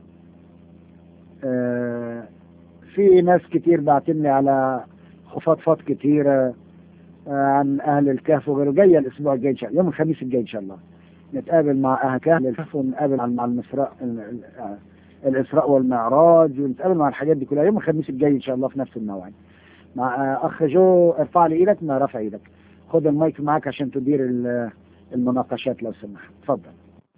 آه في ناس كتير بعتني على خفاضفات كتيرة آه عن أهل الكهف وغيره جاية الأسبوع الجاي إن شاء الله يوم الخميس الجاي إن شاء الله نتقابل مع أهل الكهف ونقابل مع المسراء الإسراء والمعراج ونتقابل مع الحاجات دي كلها يوم الخميس الجاي إن شاء الله في نفس الموعد مع أخ جو ارفع لي إيدك ما رفع إيدك خد المايك معاك عشان تدير المناقشات لو سمحت اتفضل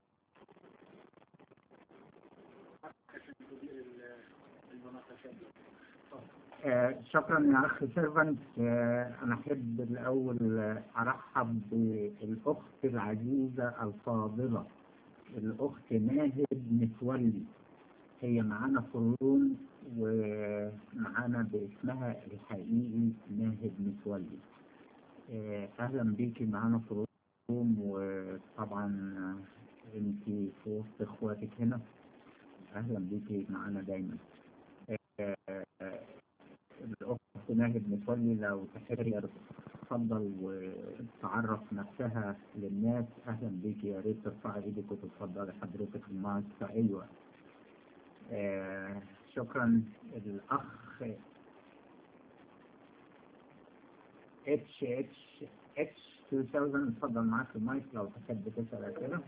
آه شكرا يا اخ سيرفنت آه انا احب الاول ارحب بالاخت العزيزه الفاضله الاخت ناهد متولي هي معانا في الروم ومعانا باسمها الحقيقي ناهد متولي اهلا بيكي معانا في الروم وطبعا انت في وسط اخواتك هنا اهلا بيكي معانا دايما الاخت ناهد متولي لو تحبي تفضل وتعرف نفسها للناس اهلا بيكي يا ريت ترفعي ايدك وتتفضلي حضرتك المايك ايوه آه شكرا الاخ اتش اتش اتش 2000 اتفضل معاك المايك لو تحب تسال اسئله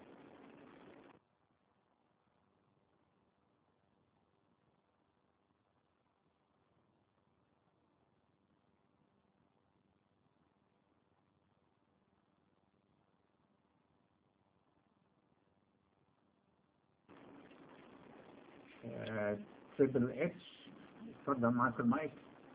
تريبل اتش اتفضل معاك المايك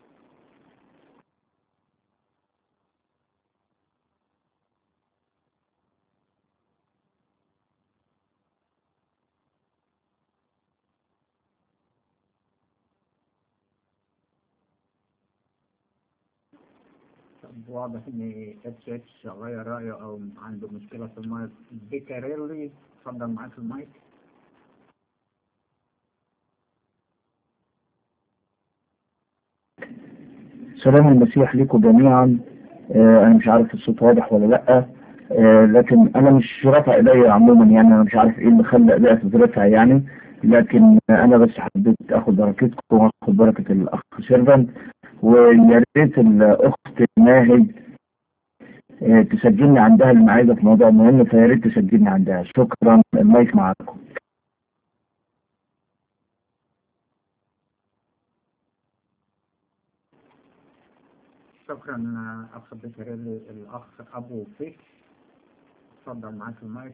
واضح ان اتش اتش غير رايه او عنده مشكله في المايك بيكاريلي اتفضل معاك المايك سلام المسيح لكم جميعا آه انا مش عارف الصوت واضح ولا لا آه لكن انا مش رافع ايديا عموما يعني انا مش عارف ايه اللي خلى ايديا تترفع يعني لكن انا بس حبيت اخد بركتكم واخد بركه الاخ سيرفنت ويا ريت الاخت ناهد آه تسجلني عندها المعايزه في موضوع مهم فيا ريت تسجلني عندها شكرا المايك معاكم شكرا اخ بكريلي الاخ ابو فيك اتفضل معاك المايك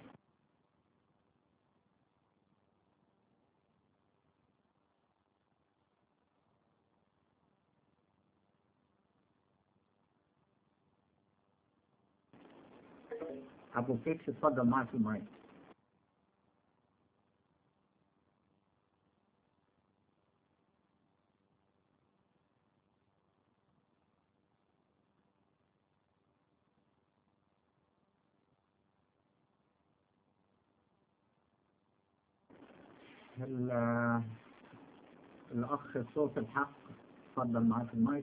ابو فيك اتفضل معاك المايك ال- الأخ صوت الحق اتفضل معاك المايك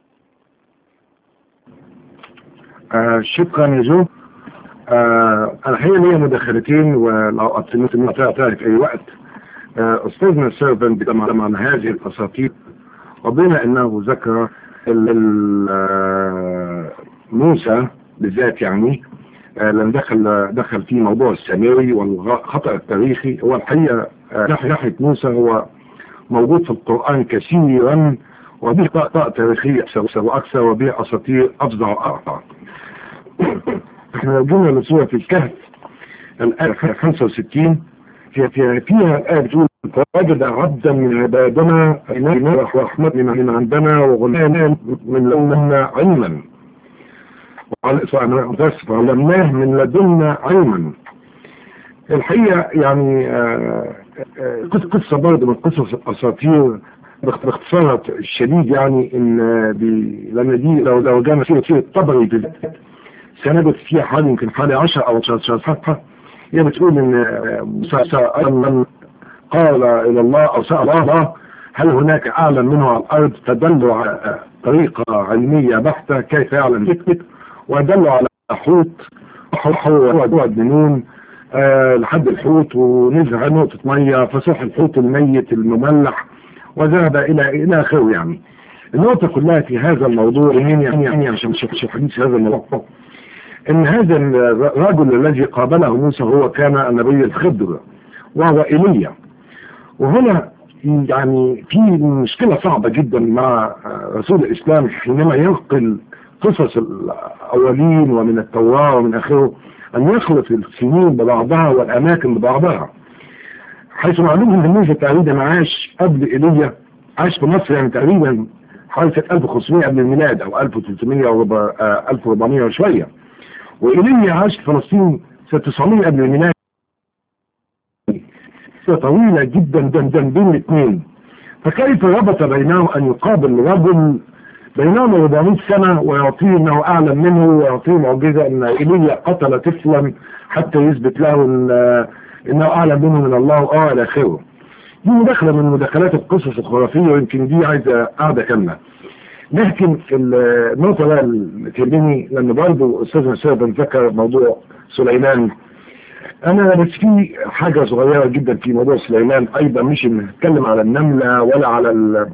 آه شكرا يا جو آه الحقيقة ليا مداخلتين ولو أطلت من تعرف في أي وقت آه أستاذنا السيرفنت طبعا هذه الأساطير وبما أنه ذكر ال- ال- آه، موسى بالذات يعني آه لأن دخل دخل في موضوع السامري والخطأ التاريخي هو الحقيقة آه، ناحية ناحية موسى هو موجود في القرآن كثيرا وبه أخطاء تاريخية أكثر وأكثر وبه أساطير أفظع وأقطع احنا لو جينا لسورة الكهف الآية 65 فيها فيها, فيها الآية بتقول فوجد عبدا من عبادنا إننا رحمة من عندنا وغلاما من لدنا علما وعلمناه من لدنا علما الحقيقة يعني آه، آه، قصة برضه من قصص الأساطير باختصارها الشديد يعني ان آه، بي- لان دي لو لو جانا سيره سيره الطبري بالذات سندت فيها حوالي يمكن حوالي 10 او 13 صفحه هي بتقول ان آه، موسى سأل من قال الى الله او سال الله هل هناك اعلم منه على الارض فدلوا على آه، طريقه علميه بحته كيف يعلم ذلك ودلوا على حوت هو هو الجنون آه لحد الحوت ونزل على نقطه ميه فصح الحوت الميت المملح وذهب الى الى اخره يعني النقطة كلها في هذا الموضوع يعني يعني عشان مش مش حديث هذا الموضوع ان هذا الرجل الذي قابله موسى هو كان النبي الخضر وهو ايليا وهنا يعني في مشكلة صعبة جدا مع رسول الاسلام حينما ينقل قصص الاولين ومن التوراة ومن اخره ان يخلط السنين ببعضها والاماكن ببعضها حيث معلوم ان موسى تقريبا عاش قبل ايليا عاش في مصر يعني تقريبا حوالي سنة 1500 قبل الميلاد او 1300 او 1400 وشوية وإيليا عاش في فلسطين سنة 900 قبل الميلاد سنة طويلة جدا جدا بين الاثنين فكيف ربط بينه أن يقابل رجل بينهم 400 سنة ويعطيه أنه أعلم منه ويعطيه معجزة أن إيليا قتل طفلا حتى يثبت له أن أنه أعلم منه من الله وآه إلى آخره دي مداخلة من مداخلات القصص الخرافية ويمكن دي عايزة قاعدة كاملة لكن النقطة بقى اللي تهمني لأن برضه أستاذنا سيدنا ذكر موضوع سليمان أنا بس في حاجة صغيرة جدا في موضوع سليمان أيضا مش بنتكلم على النملة ولا على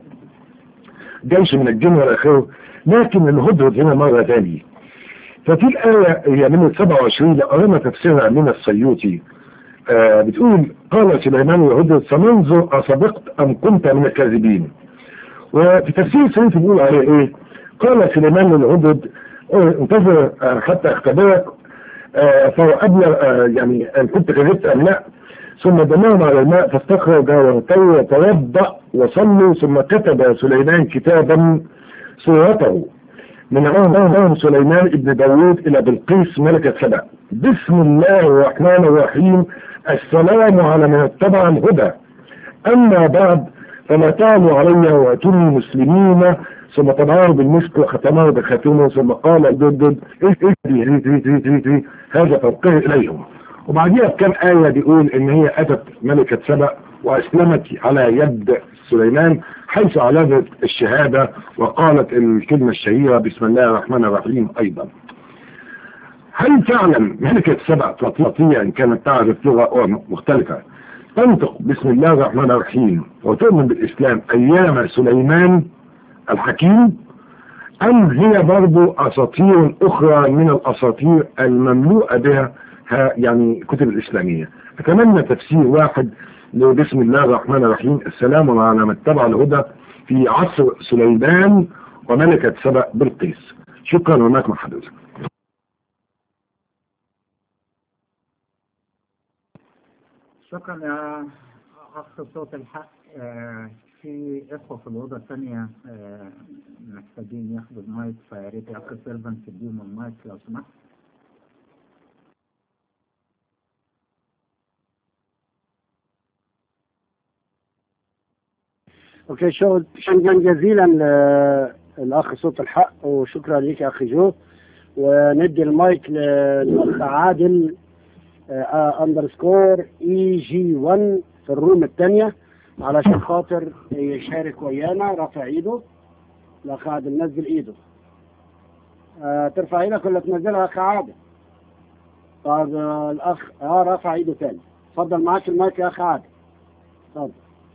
الجيش من الجن ولا آخره لكن الهدهد هنا مرة ثانية ففي الآية هي من 27 لقرنا تفسيرها من السيوطي آه بتقول قال سليمان الهدهد سننظر أصدقت أم كنت من الكاذبين وفي تفسير السيوطي بيقول عليه إيه قال سليمان للهدهد انتظر آه حتى اختبرك آه فهو قبل يعني أن كنت كذبت أم لا ثم دمرنا على الماء فاستخرج وانتوى وتوضأ وصلوا ثم كتب سليمان كتابا سورته من عام سليمان ابن داوود إلى بلقيس ملكة سبع بسم الله الرحمن الرحيم السلام على من اتبع الهدى أما بعد فلا تعلوا علي واتوني مسلمين ثم طبعاه بالمسك وختمه بخاتمه ثم قال الدد اهدي هذا فوقه إليهم وبعديها بكم آية بيقول إن هي أتت ملكة سبأ وأسلمت على يد سليمان حيث أعلنت الشهادة وقالت الكلمة الشهيرة بسم الله الرحمن الرحيم أيضا هل فعلا ملكة سبأ تستطيع إن كانت تعرف لغة مختلفة تنطق بسم الله الرحمن الرحيم وتؤمن بالإسلام أيام سليمان الحكيم أم هي برضو أساطير أخرى من الأساطير المملوءة بها يعني كتب الإسلامية أتمنى تفسير واحد بسم الله الرحمن الرحيم السلام على من اتبع الهدى في عصر سليمان وملكة سبأ بلقيس شكرا وماك مع حضرتك شكرا يا أخ صوت الحق آه في إخوة في الأوضة الثانية آه محتاجين ياخدوا المايك فيا ريت يا أخ سيلفان تديهم المايك لو سمحت اوكي شكرا جزيلا للاخ صوت الحق وشكرا لك يا اخي جو وندي المايك للاخ عادل اندرسكور اي جي 1 في الروم الثانية علشان خاطر يشارك ويانا رافع ايده الاخ عادل نزل ايده آه ترفع ايدك ولا تنزلها يا اخ عادل طب آه الاخ اه رافع ايده تاني اتفضل معاك المايك يا اخ عادل اتفضل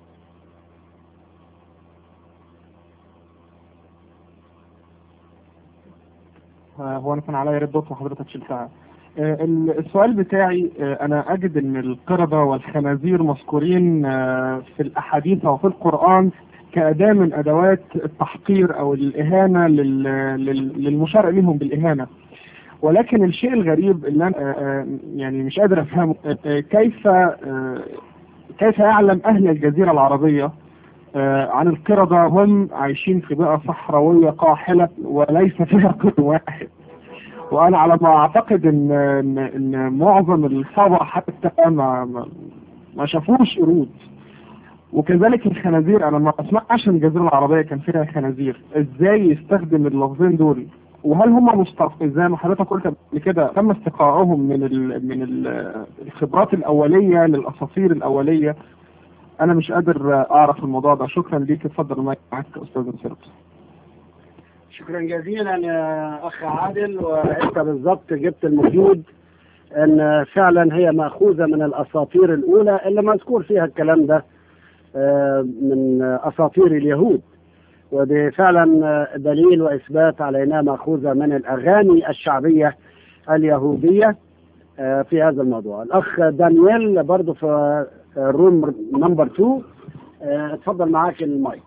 آه، هو انا كان عليا رد دوت وحضرتك شلتها آه، ال- السؤال بتاعي آه، انا اجد ان القردة والخنازير مذكورين آه، في الاحاديث او في القرآن كأداة من ادوات التحقير او الاهانة لل- لل- للمشار اليهم بالاهانة ولكن الشيء الغريب اللي انا آه، آه، يعني مش قادر افهمه آه، آه، كيف آه، كيف يعلم اهل الجزيرة العربية آه، عن القردة هم عايشين في بيئة صحراوية قاحلة وليس فيها قرد واحد وانا على ما اعتقد ان ان, إن معظم الصبا حتى ما ما, ما شافوش قرود وكذلك الخنازير انا ما اسمعش ان الجزيره العربيه كان فيها خنازير ازاي يستخدم اللفظين دول وهل هم مستق زي ما حضرتك قلت قبل كده تم استقاءهم من ال من ال الخبرات الاوليه للاساطير الاوليه انا مش قادر اعرف الموضوع ده شكرا ليك اتفضل المايك معاك استاذ نصير شكرا جزيلا يا اخ عادل وانت بالضبط جبت المفيد ان فعلا هي ماخوذه من الاساطير الاولى اللي مذكور فيها الكلام ده آه، من اساطير اليهود ودي فعلا آه، دليل واثبات على انها ماخوذه من الاغاني الشعبيه اليهوديه آه، في هذا الموضوع الاخ دانيال برضو في الروم نمبر 2 آه، اتفضل معاك المايك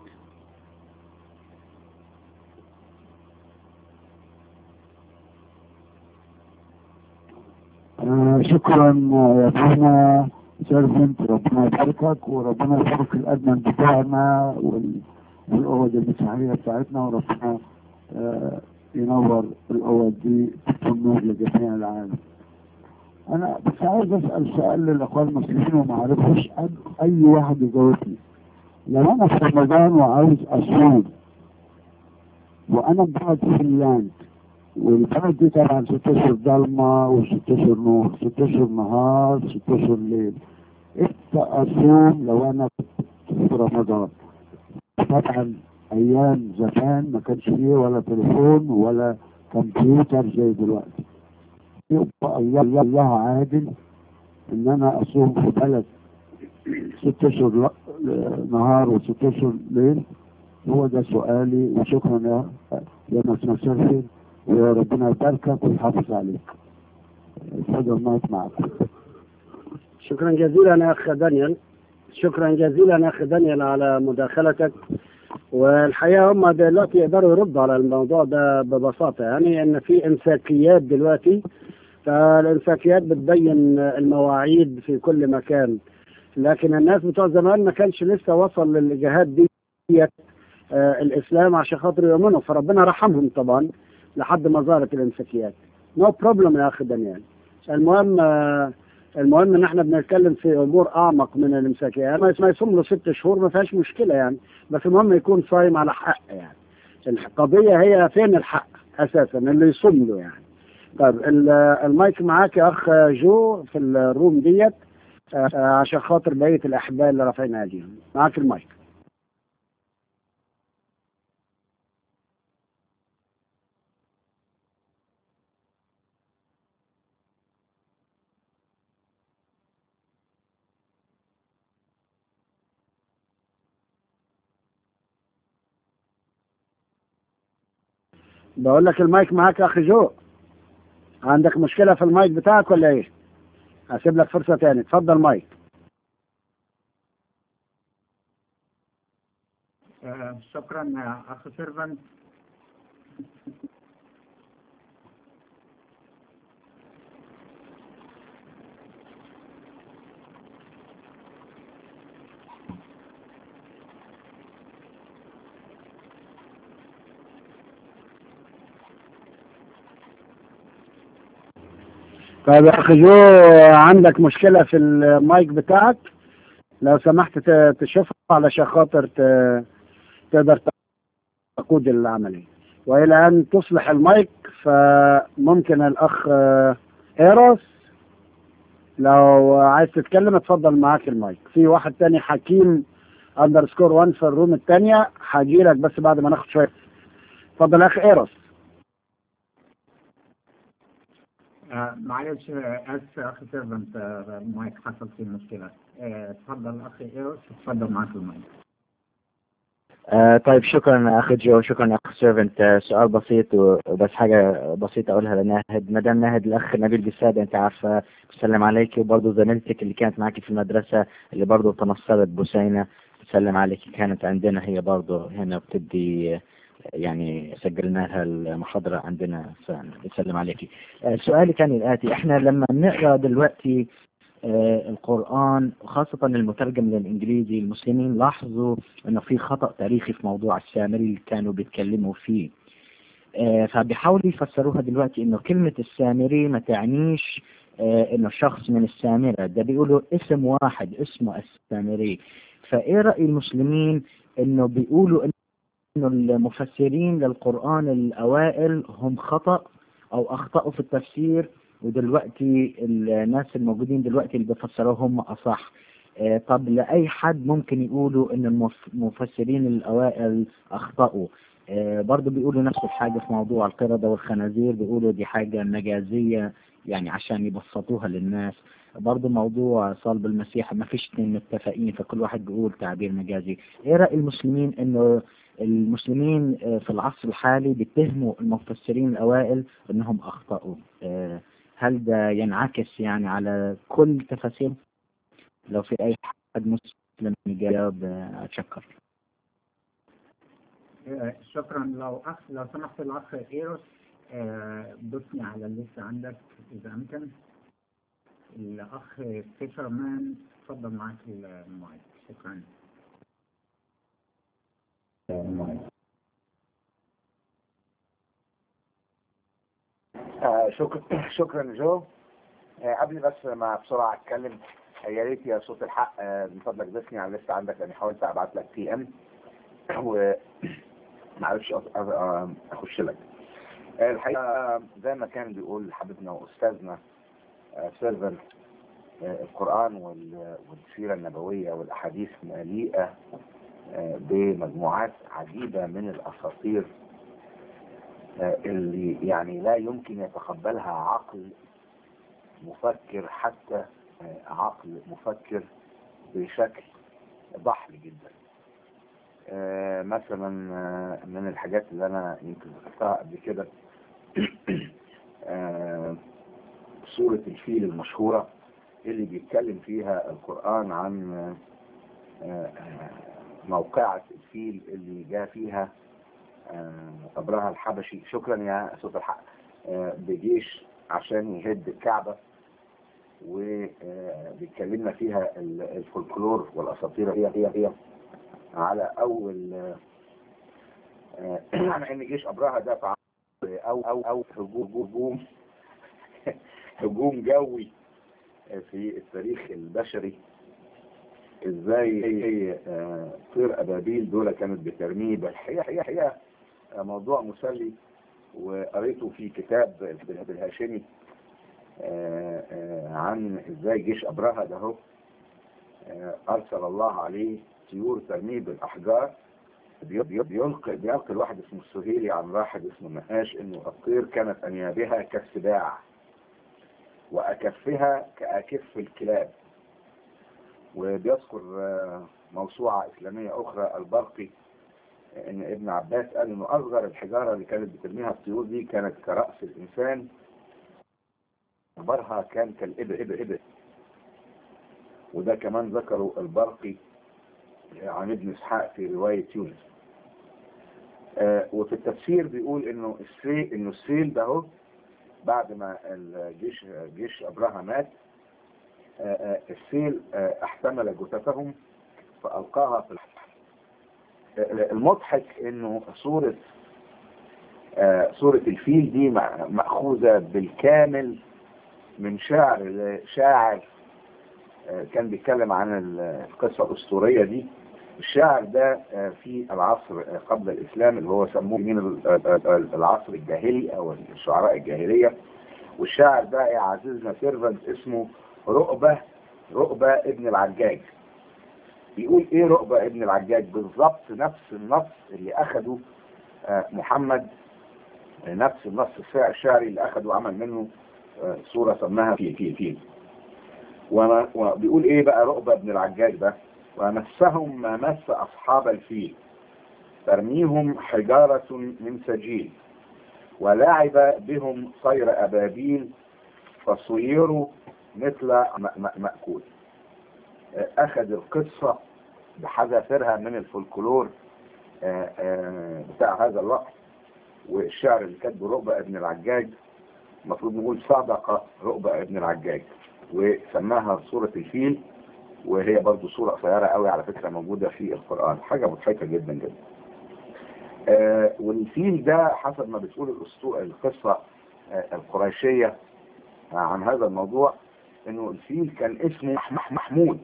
آه، شكرا يا ابونا سيرفنت ربنا يباركك وربنا يبارك الادمن بتاعنا وال- والاوض المسيحيه بتاعتنا وربنا آه، ينور الاوض دي تكون نور لجميع العالم. انا بس عايز اسال سؤال للاخوان المسلمين وما اعرفش أي- اي واحد يجاوبني. لو انا في رمضان وعاوز اصوم وانا بقعد في اللاند والبلد دي طبعا ست اشهر ضلمه وست اشهر نور ست اشهر نهار ست اشهر ليل امتى اصوم لو انا كنت في رمضان طبعا ايام زمان ما كانش فيه ولا تليفون ولا كمبيوتر زي دلوقتي يبقى الله الله عادل ان انا اصوم في بلد ست اشهر ل- نهار وست اشهر ليل هو ده سؤالي وشكرا يا يا ناس سيرفي وربنا يباركك ويحافظ عليك اتفضل مايك معك شكرا جزيلا يا اخ دانيال شكرا جزيلا يا اخ دانيال على مداخلتك والحقيقه هم دلوقتي يقدروا يردوا على الموضوع ده ببساطه يعني ان في امساكيات دلوقتي فالامساكيات بتبين المواعيد في كل مكان لكن الناس بتوع زمان ما كانش لسه وصل للجهات دي آه الاسلام عشان خاطر يؤمنوا فربنا رحمهم طبعا لحد ما ظهرت الامساكيات نو no بروبلم يا اخ دانيال المهم آه المهم ان احنا بنتكلم في امور اعمق من الامساكيه يعني ما يصوم له ست شهور ما فيهاش مشكله يعني بس المهم يكون صايم على حق يعني القضيه هي فين الحق اساسا اللي يصوم له يعني طيب ال- المايك معاك يا اخ جو في الروم ديت آه، عشان خاطر بقيه الاحبال اللي رافعين ايديهم معاك المايك بقول لك المايك معاك يا اخي جو عندك مشكله في المايك بتاعك ولا ايه هسيب لك فرصه تاني اتفضل مايك آه، شكرا يا اخ سيرفنت طيب يا اخي جو عندك مشكله في المايك بتاعك لو سمحت ت- تشوفها علشان خاطر ت- تقدر تقود العمليه والى ان تصلح المايك فممكن الاخ آه، ايروس لو عايز تتكلم اتفضل معاك المايك في واحد تاني حكيم اندرسكور 1 في الروم التانية هاجي لك بس بعد ما ناخد شوية اتفضل يا اخي ايروس آه، معلش آه، اسف يا اخي سيرفنت آه، المايك حصل فيه مشكله آه، اتفضل اخي ايروس اتفضل معاك المايك آه طيب شكرا اخي جو شكرا اخ سيرفنت آه سؤال بسيط وبس حاجه بسيطه اقولها لناهد مدام ناهد الاخ نبيل بسادة انت عارفه بسلم عليك وبرضه زميلتك اللي كانت معك في المدرسه اللي برضه تنصرت بسينه بتسلم عليك كانت عندنا هي برضه هنا بتدي آه، يعني سجلنا لها المحاضرة عندنا فبسلم عليك آه، سؤالي كان الآتي احنا لما بنقرأ دلوقتي آه، القرآن وخاصة المترجم للإنجليزي المسلمين لاحظوا انه في خطأ تاريخي في موضوع السامري اللي كانوا بيتكلموا فيه آه، فبيحاولوا يفسروها دلوقتي انه كلمة السامري ما تعنيش آه، انه شخص من السامرة ده بيقولوا اسم واحد اسمه السامري فايه رأي المسلمين انه بيقولوا انه المفسرين للقرآن الاوائل هم خطأ او اخطأوا في التفسير ودلوقتي الناس الموجودين دلوقتي اللي بيفسروه هم اصح آه، طب لأي حد ممكن يقولوا إن المف- المفسرين الأوائل أخطأوا آه، برضو بيقولوا نفس الحاجة في موضوع القردة والخنازير بيقولوا دي حاجة مجازية يعني عشان يبسطوها للناس برضو موضوع صلب المسيح ما فيش اتنين متفقين فكل واحد بيقول تعبير مجازي ايه رأي المسلمين انه المسلمين آه، في العصر الحالي بيتهموا المفسرين الأوائل انهم أخطأوا آه، هل ده ينعكس يعني على كل تفاسير لو في أي حد مسلم يجاوب آه، أتشكر آه، شكرا لو اخ لو سمحت الاخ ايروس آه، دوسني على الليست عندك اذا امكن الاخ فيشرمان اتفضل معاك المايك شكرا آه شكرا شكرا جو آه قبل بس ما بسرعه اتكلم آه، يا ريت يا صوت الحق آه من فضلك ضيفني على الليست عندك لاني حاولت ابعت لك بي ام وما عرفتش أ- أ- أ- اخش لك آه الحقيقه آه، زي ما كان بيقول حبيبنا واستاذنا آه سيرفر آه القران وال- والسيره النبويه والاحاديث مليئه آه بمجموعات عديده من الاساطير آه، اللي يعني لا يمكن يتقبلها عقل مفكر حتى آه، عقل مفكر بشكل ضحل جدا آه، مثلا آه، من الحاجات اللي انا يمكن ذكرتها قبل كده آه، سورة الفيل المشهورة اللي بيتكلم فيها القرآن عن آه، آه، موقعة الفيل اللي جاء فيها آه، أبرهة الحبشي شكرا يا صوت الحق آه، بجيش عشان يهد الكعبة وبيتكلمنا فيها ال- الفولكلور والأساطير هي هي هي على أول آه، على إن جيش أبرهة ده في عصر أو أو أو هجوم هجوم هجوم جوي في التاريخ البشري ازاي هي آه، طير ابابيل دول كانت بترميه بل هي هي هي موضوع مسلي وقريته في كتاب بالهاشمي آه، آه، عن ازاي جيش ابرهه ده هو آه، ارسل الله عليه طيور ترميه بالاحجار بي- بي- بيلقي بيلقي الواحد اسمه السهيلي عن واحد اسمه نقاش انه الطير كانت انيابها كالسباع واكفها كاكف الكلاب وبيذكر آه، موسوعة إسلامية أخرى البرقي إن ابن عباس قال إنه أصغر الحجارة اللي كانت بترميها الطيور دي كانت كرأس الإنسان كبرها كان كالإبل إبل إبل وده كمان ذكره البرقي عن ابن إسحاق في رواية يونس آه، وفي التفسير بيقول إنه السيل إنه السيل ده هو بعد ما الجيش جيش أبرهة مات آه، آه، السيل آه، احتمل جثثهم فألقاها في البحر آه، المضحك انه صورة آه، صورة الفيل دي مع- مأخوذة بالكامل من شاعر شاعر آه، كان بيتكلم عن ال- القصة الأسطورية دي الشاعر ده آه، في العصر آه، قبل الإسلام اللي هو سموه من ال- ال- ال- العصر الجاهلي أو الشعراء الجاهلية والشاعر ده يا عزيزنا سيرفنت اسمه رؤبة رؤبة ابن العجاج بيقول ايه رؤبة ابن العجاج بالظبط نفس النص اللي اخده آه، محمد آه، نفس النص الشع- الشعري اللي اخده عمل منه آه، صورة سماها فيل فيل فيل وما- وبيقول ايه بقى رؤبة ابن العجاج ده ومسهم ما مس اصحاب الفيل ترميهم حجارة من سجيل ولعب بهم صير أبابيل فصيروا مثل م- م- مأكول أخذ القصة بحذافيرها من الفولكلور آه، آه، بتاع هذا الوقت والشعر اللي كاتبه رؤبة ابن العجاج المفروض نقول صدق رؤبة ابن العجاج وسماها سورة الفيل وهي برضو سورة قصيرة قوي على فكرة موجودة في القرآن حاجة مضحكة جدا جدا آه، والفيل ده حسب ما بتقول الأسطو- القصة آه، القريشية آه، عن هذا الموضوع انه الفيل كان اسمه مح- محمود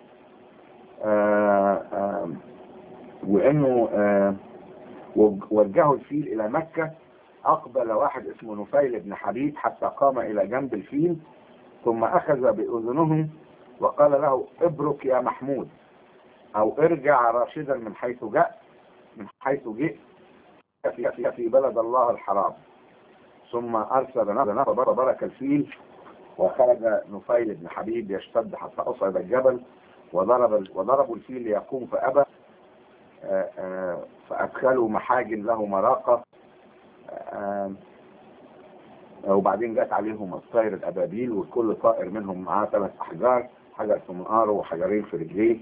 آه، آه، وانه آه، وج- وجهوا الفيل الى مكة اقبل واحد اسمه نفيل بن حبيب حتى قام الى جنب الفيل ثم اخذ باذنهم وقال له ابرك يا محمود او ارجع راشدا من حيث جاء من حيث جئت في, في, في بلد الله الحرام ثم ارسل نفسه فبرك الفيل وخرج نفيل بن حبيب يشتد حتى اصعد الجبل وضرب وضربوا الفيل ليقوم فابى آه، آه، فادخلوا محاجن له مراقه آه، وبعدين جت عليهم الطير الابابيل وكل طائر منهم معاه ثلاث احجار حجر في منقاره وحجرين في رجليه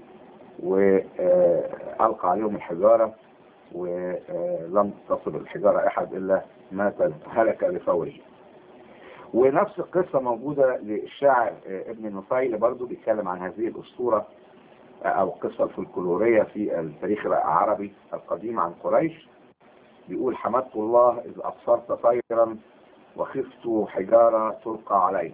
والقى عليهم الحجاره ولم تصل الحجاره احد الا مات هلك لفوره ونفس القصة موجودة للشاعر آه، ابن نفيل برضو بيتكلم عن هذه الأسطورة آه، أو القصة الفلكلورية في التاريخ العربي القديم عن قريش بيقول حمدت الله إذ أبصرت طيرا وخفت حجارة تلقى علينا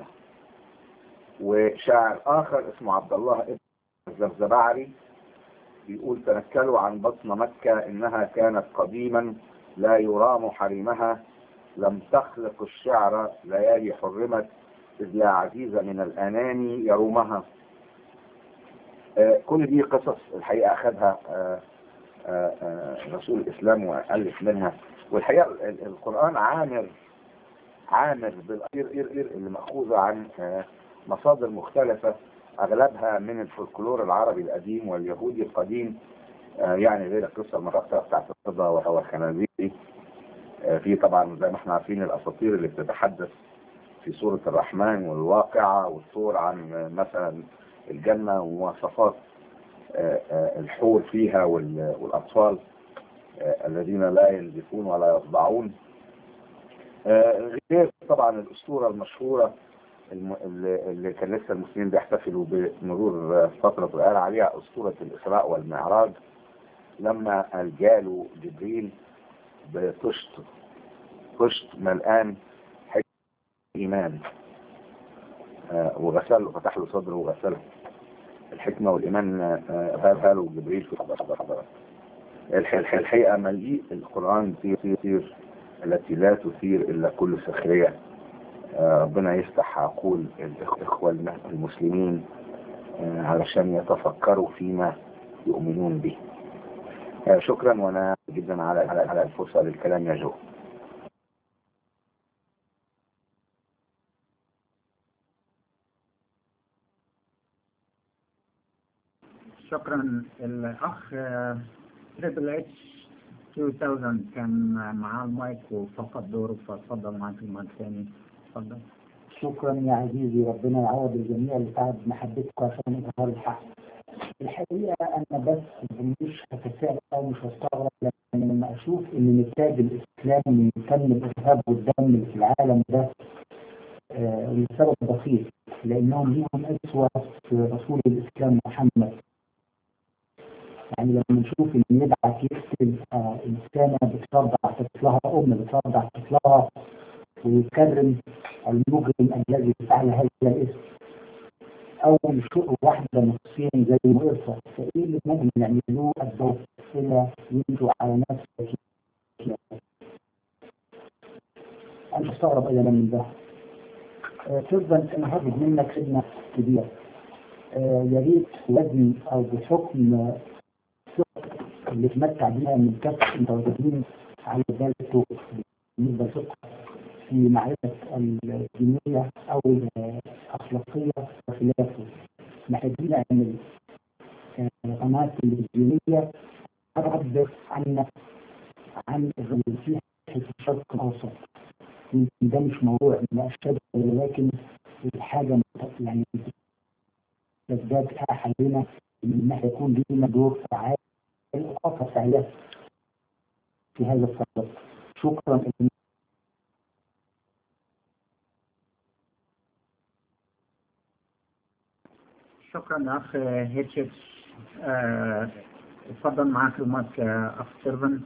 وشاعر آخر اسمه عبد الله ابن الزبزبعري بيقول تنكلوا عن بطن مكة إنها كانت قديما لا يرام حريمها لم تخلق الشعر ليالي حرمت إذ لا عزيز من الأناني يرومها آه، كل دي قصص الحقيقة أخذها آه، آه، آه، رسول الإسلام وألف منها والحقيقة ال- القرآن عامر عامر بالإير إير إير اللي مأخوذة عن آه، مصادر مختلفة أغلبها من الفولكلور العربي القديم واليهودي القديم آه، يعني غير القصة المرتبة بتاعت الرضا وهو الخنازير آه، في طبعا زي ما احنا عارفين الاساطير اللي بتتحدث في سورة الرحمن والواقعة والصور عن آه، مثلا الجنة ومواصفات آه، آه، الحور فيها وال- والأطفال آه، الذين لا ينزفون ولا يصدعون آه، غير طبعا الأسطورة المشهورة الم- اللي اللي كان لسه المسلمين بيحتفلوا بمرور آه، فترة الآن عليها أسطورة الإسراء والمعراج لما جاله جبريل بطشت طشت ملآن حكمة إيمان آه، وغسله فتح له صدره وغسله الحكمة والإيمان آه، غسله جبريل في حضرات الح- الح- الحقيقة مليء القرآن تثير التي لا تثير إلا كل سخرية آه، ربنا يفتح عقول الإخوة المسلمين آه، علشان يتفكروا فيما يؤمنون به آه، شكرا وانا جدا على على على الفرصه للكلام يا جو شكرا الأخ تريبل اتش 2000 كان معاه المايك وفقد دوره فاتفضل معاك المايك تاني اتفضل شكرا يا عزيزي ربنا يعوض الجميع لتعب محبتكم عشان اظهار الحق الحقيقه انا بس مش هتساءل او مش هستغرب لما اشوف ان نتاج الاسلام من فن الارهاب والدم في العالم ده آه، لسبب بسيط لانهم ليهم اسوه في رسول الاسلام محمد يعني لما نشوف ان يبعث يقتل آه، انسانه بترضع طفلها ام بترضع طفلها ويكرم المجرم الذي فعل هذا الاسم او يشق واحده نصين زي مرصه فايه اللي ممكن يعملوه الضوء الى ينجوا على ناس كتير. انا مستغرب ايضا من ده تفضل انا هاخد منك خدمه كبيره آه، يا ريت وزن او بحكم آه، اللي تمتع بيها من كافه المتواجدين على ذلك بالنسبه للفقه في معرفه الدينيه او الاخلاقيه وخلافه محتاجين نعمل آه، قناه تلفزيونيه تعبر عن عن الرومانسيه في الشرق الاوسط يمكن ده مش موضوع مناقشه ولكن الحاجه مت- يعني تزداد اتاحه لنا ان احنا يكون لنا دور فعال وقفه فعاله في هذا الصدد شكرا شكرا اخ هيتشت آه، اتفضل معاك المايك يا اخ سيرفن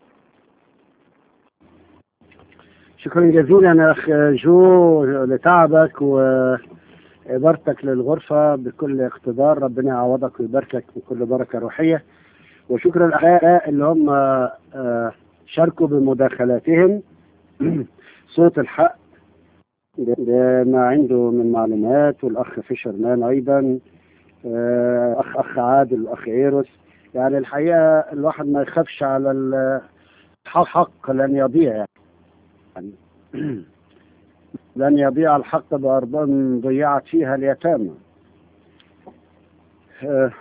شكرا جزيلا اخ جو لتعبك وإدارتك للغرفة بكل اقتدار ربنا يعوضك ويباركك بكل بركة روحية وشكرا الأحياء اللي هم آه، شاركوا بمداخلاتهم صوت الحق ده ما عنده من معلومات والأخ فيشرمان أيضا آه، أخ أخ عادل والأخ إيروس يعني الحقيقة الواحد ما يخافش على الحق لن يضيع يعني لن يضيع الحق بأرض ضيعت فيها اليتامى آه،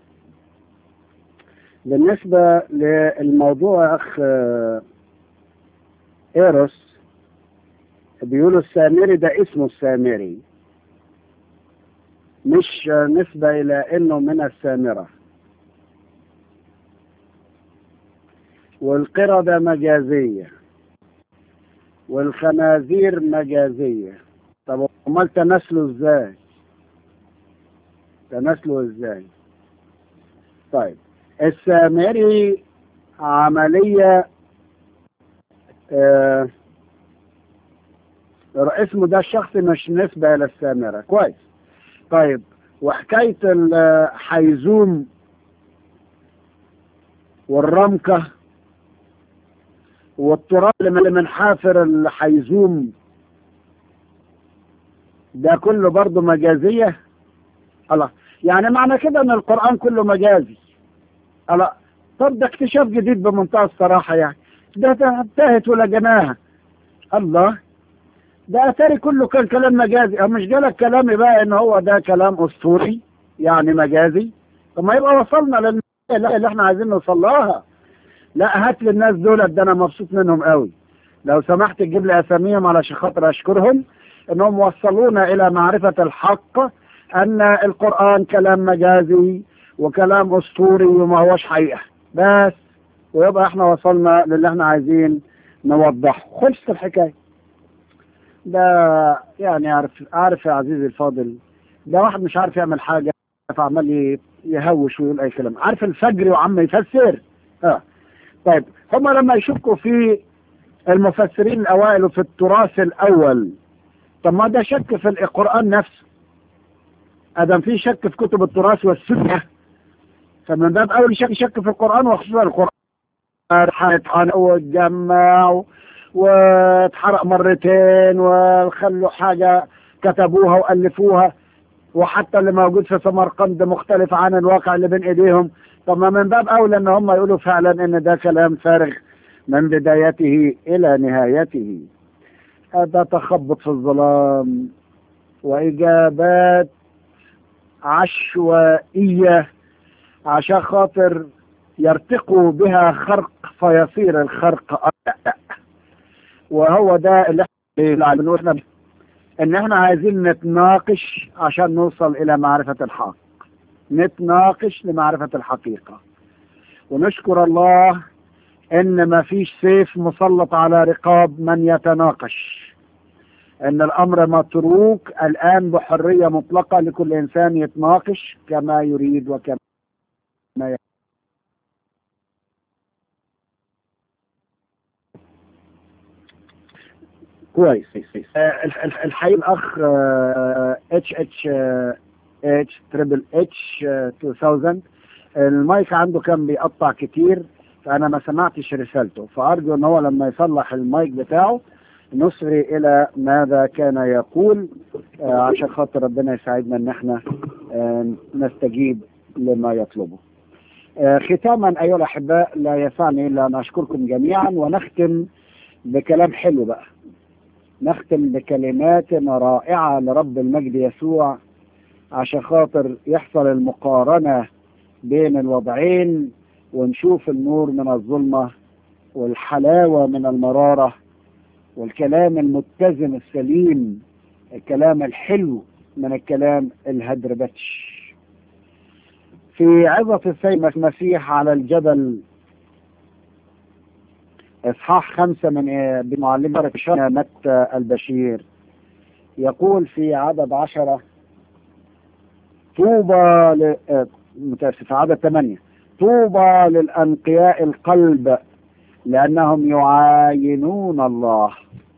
بالنسبة للموضوع يا أخ آه، إيروس بيقولوا السامري ده اسمه السامري مش آه، نسبة إلى إنه من السامرة والقردة مجازية والخنازير مجازية طب امال تناسله ازاي تناسله ازاي طيب السامري عملية آه اسمه ده الشخص مش نسبة إلى السامرة كويس طيب وحكاية الحيزوم والرمكة والتراب اللي من حافر الحيزوم ده كله برضه مجازية الله يعني معنى كده ان القرآن كله مجازي الله طب ده اكتشاف جديد بمنتهى الصراحة يعني ده انتهت ولجناها الله ده اتاري كله كان كلام مجازي او مش جالك كلامي بقى ان هو ده كلام اسطوري يعني مجازي طب ما يبقى وصلنا للمسألة اللي احنا عايزين نوصل لها لا هات لي الناس دول ده انا مبسوط منهم قوي لو سمحت تجيب لي اساميهم علشان خاطر اشكرهم انهم وصلونا الى معرفة الحق ان القرآن كلام مجازي وكلام اسطوري وما هوش حقيقة بس ويبقى احنا وصلنا للي احنا عايزين نوضحه خلصت الحكاية ده يعني عارف عارف يا عزيزي الفاضل ده واحد مش عارف يعمل حاجة فعمال يهوش ويقول اي كلام عارف الفجر وعم يفسر اه طيب هم لما يشكوا في المفسرين الاوائل وفي التراث الاول طب ما ده شك في القرآن نفسه ادم في شك في كتب التراث والسنة فمن باب اول شك شك في القرآن وخصوصا القرآن اتحرق واتجمع واتحرق مرتين وخلوا حاجة كتبوها وألفوها وحتى اللي موجود في سمرقند مختلف عن الواقع اللي بين ايديهم طب ما من باب اولى ان هم يقولوا فعلا ان ده كلام فارغ من بدايته الى نهايته هذا تخبط في الظلام واجابات عشوائية عشان خاطر يرتقوا بها خرق فيصير الخرق وهو ده اللي احنا بنقول ان احنا عايزين نتناقش عشان نوصل الى معرفة الحق نتناقش لمعرفة الحقيقة ونشكر الله ان ما فيش سيف مسلط على رقاب من يتناقش ان الامر متروك الان بحرية مطلقة لكل انسان يتناقش كما يريد وكما يريد. كويس الحقيقة الاخ اتش اتش اتش تريبل اتش 2000 المايك عنده كان بيقطع كتير فانا ما سمعتش رسالته فارجو ان هو لما يصلح المايك بتاعه نصغي إلى ماذا كان يقول آه، عشان خاطر ربنا يساعدنا إن احنا آه، نستجيب لما يطلبه آه، ختاما أيها الأحباء لا يسعني إلا أن أشكركم جميعا ونختم بكلام حلو بقى نختم بكلمات رائعة لرب المجد يسوع عشان خاطر يحصل المقارنة بين الوضعين ونشوف النور من الظلمة والحلاوة من المرارة والكلام المتزن السليم الكلام الحلو من الكلام الهدربتش في عظة السيد المسيح على الجبل إصحاح خمسة من بمعلمة متى البشير يقول في عدد عشرة طوبى ل... آه، متأسف عدد ثمانية طوبى للأنقياء القلب لأنهم يعاينون الله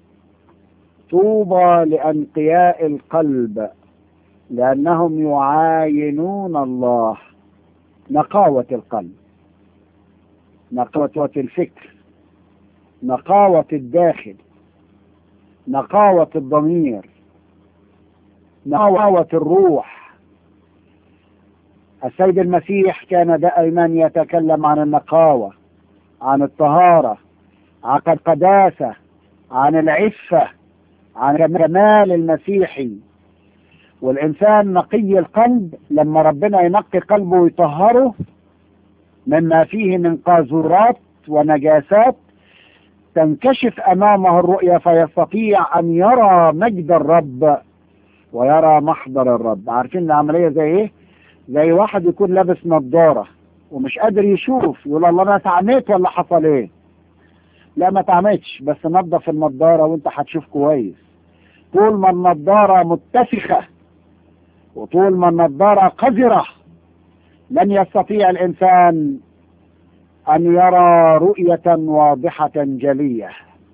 طوبى لأنقياء القلب لأنهم يعاينون الله نقاوة القلب نقاوة الفكر نقاوة الداخل نقاوة الضمير نقاوة الروح السيد المسيح كان دائما يتكلم عن النقاوة عن الطهارة عن القداسة عن العفة عن الجمال المسيحي والإنسان نقي القلب لما ربنا ينقي قلبه ويطهره مما فيه من قاذورات ونجاسات تنكشف أمامه الرؤية فيستطيع أن يرى مجد الرب ويرى محضر الرب عارفين العملية زي إيه؟ زي واحد يكون لابس نظارة ومش قادر يشوف يقول الله أنا تعميت ولا حصل إيه؟ لا ما تعمتش بس نظف النظارة وأنت هتشوف كويس طول ما النظارة متسخة وطول ما النظارة قذرة لن يستطيع الإنسان أن يرى رؤية واضحة جلية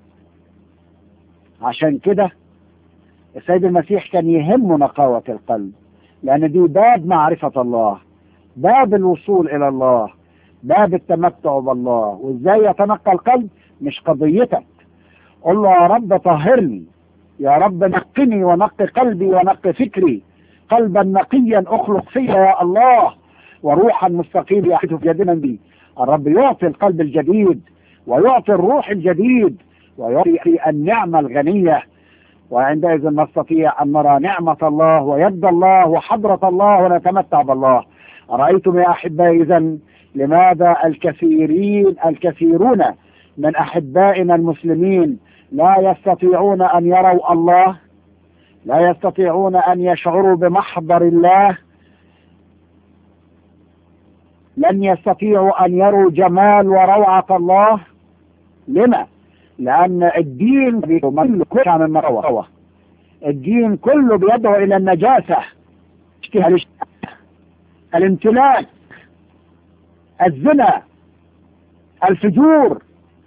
عشان كده السيد المسيح كان يهمه نقاوة القلب لأن دي باب معرفة الله باب الوصول إلى الله باب التمتع بالله وإزاي يتنقى القلب مش قضيتك قل له يا رب طهرني يا رب نقني ونقي قلبي ونقي فكري قلبا نقيا اخلق فيا يا الله وروحا مستقيم يحيث في يدنا بي الرب يعطي القلب الجديد ويعطي الروح الجديد ويعطي النعمة الغنية وعندئذ نستطيع أن نرى نعمة الله ويد الله وحضرة الله ونتمتع بالله أرأيتم يا أحبائي إذا لماذا الكثيرين الكثيرون من أحبائنا المسلمين لا يستطيعون أن يروا الله لا يستطيعون أن يشعروا بمحضر الله لن يستطيعوا أن يروا جمال وروعة الله لما؟ لأن الدين كله عن النروة الدين كله بيدعو إلى النجاسة الامتلاك الزنا الفجور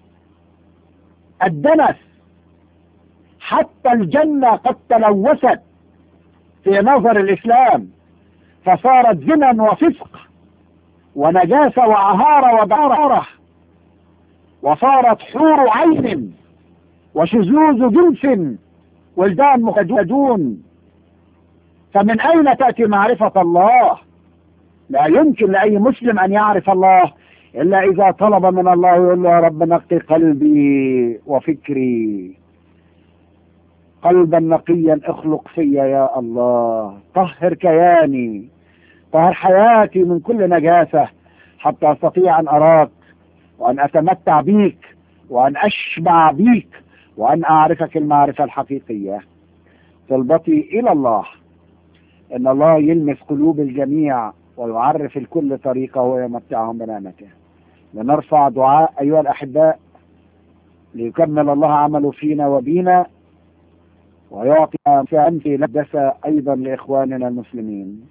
الدنس حتى الجنة قد تلوثت في نظر الإسلام فصارت زنا وفسق ونجاسة وعهارة ودارة وصارت حور عين وشذوذ جنس ولدان مخجون فمن أين تأتي معرفة الله لا يمكن لأي مسلم أن يعرف الله إلا إذا طلب من الله يقول له يا رب نقي قلبي وفكري قلبا نقيا اخلق فيا يا الله طهر كياني طهر حياتي من كل نجاسة حتى أستطيع أن أراك وأن أتمتع بيك وأن أشبع بيك وأن أعرفك المعرفة الحقيقية طلبتي إلى الله إن الله يلمس قلوب الجميع ويعرف الكل طريقه ويمتعهم بنعمته لنرفع دعاء أيها الأحباء ليكمل الله عمله فينا وبينا ويعطي أنت لدسة أيضا لإخواننا المسلمين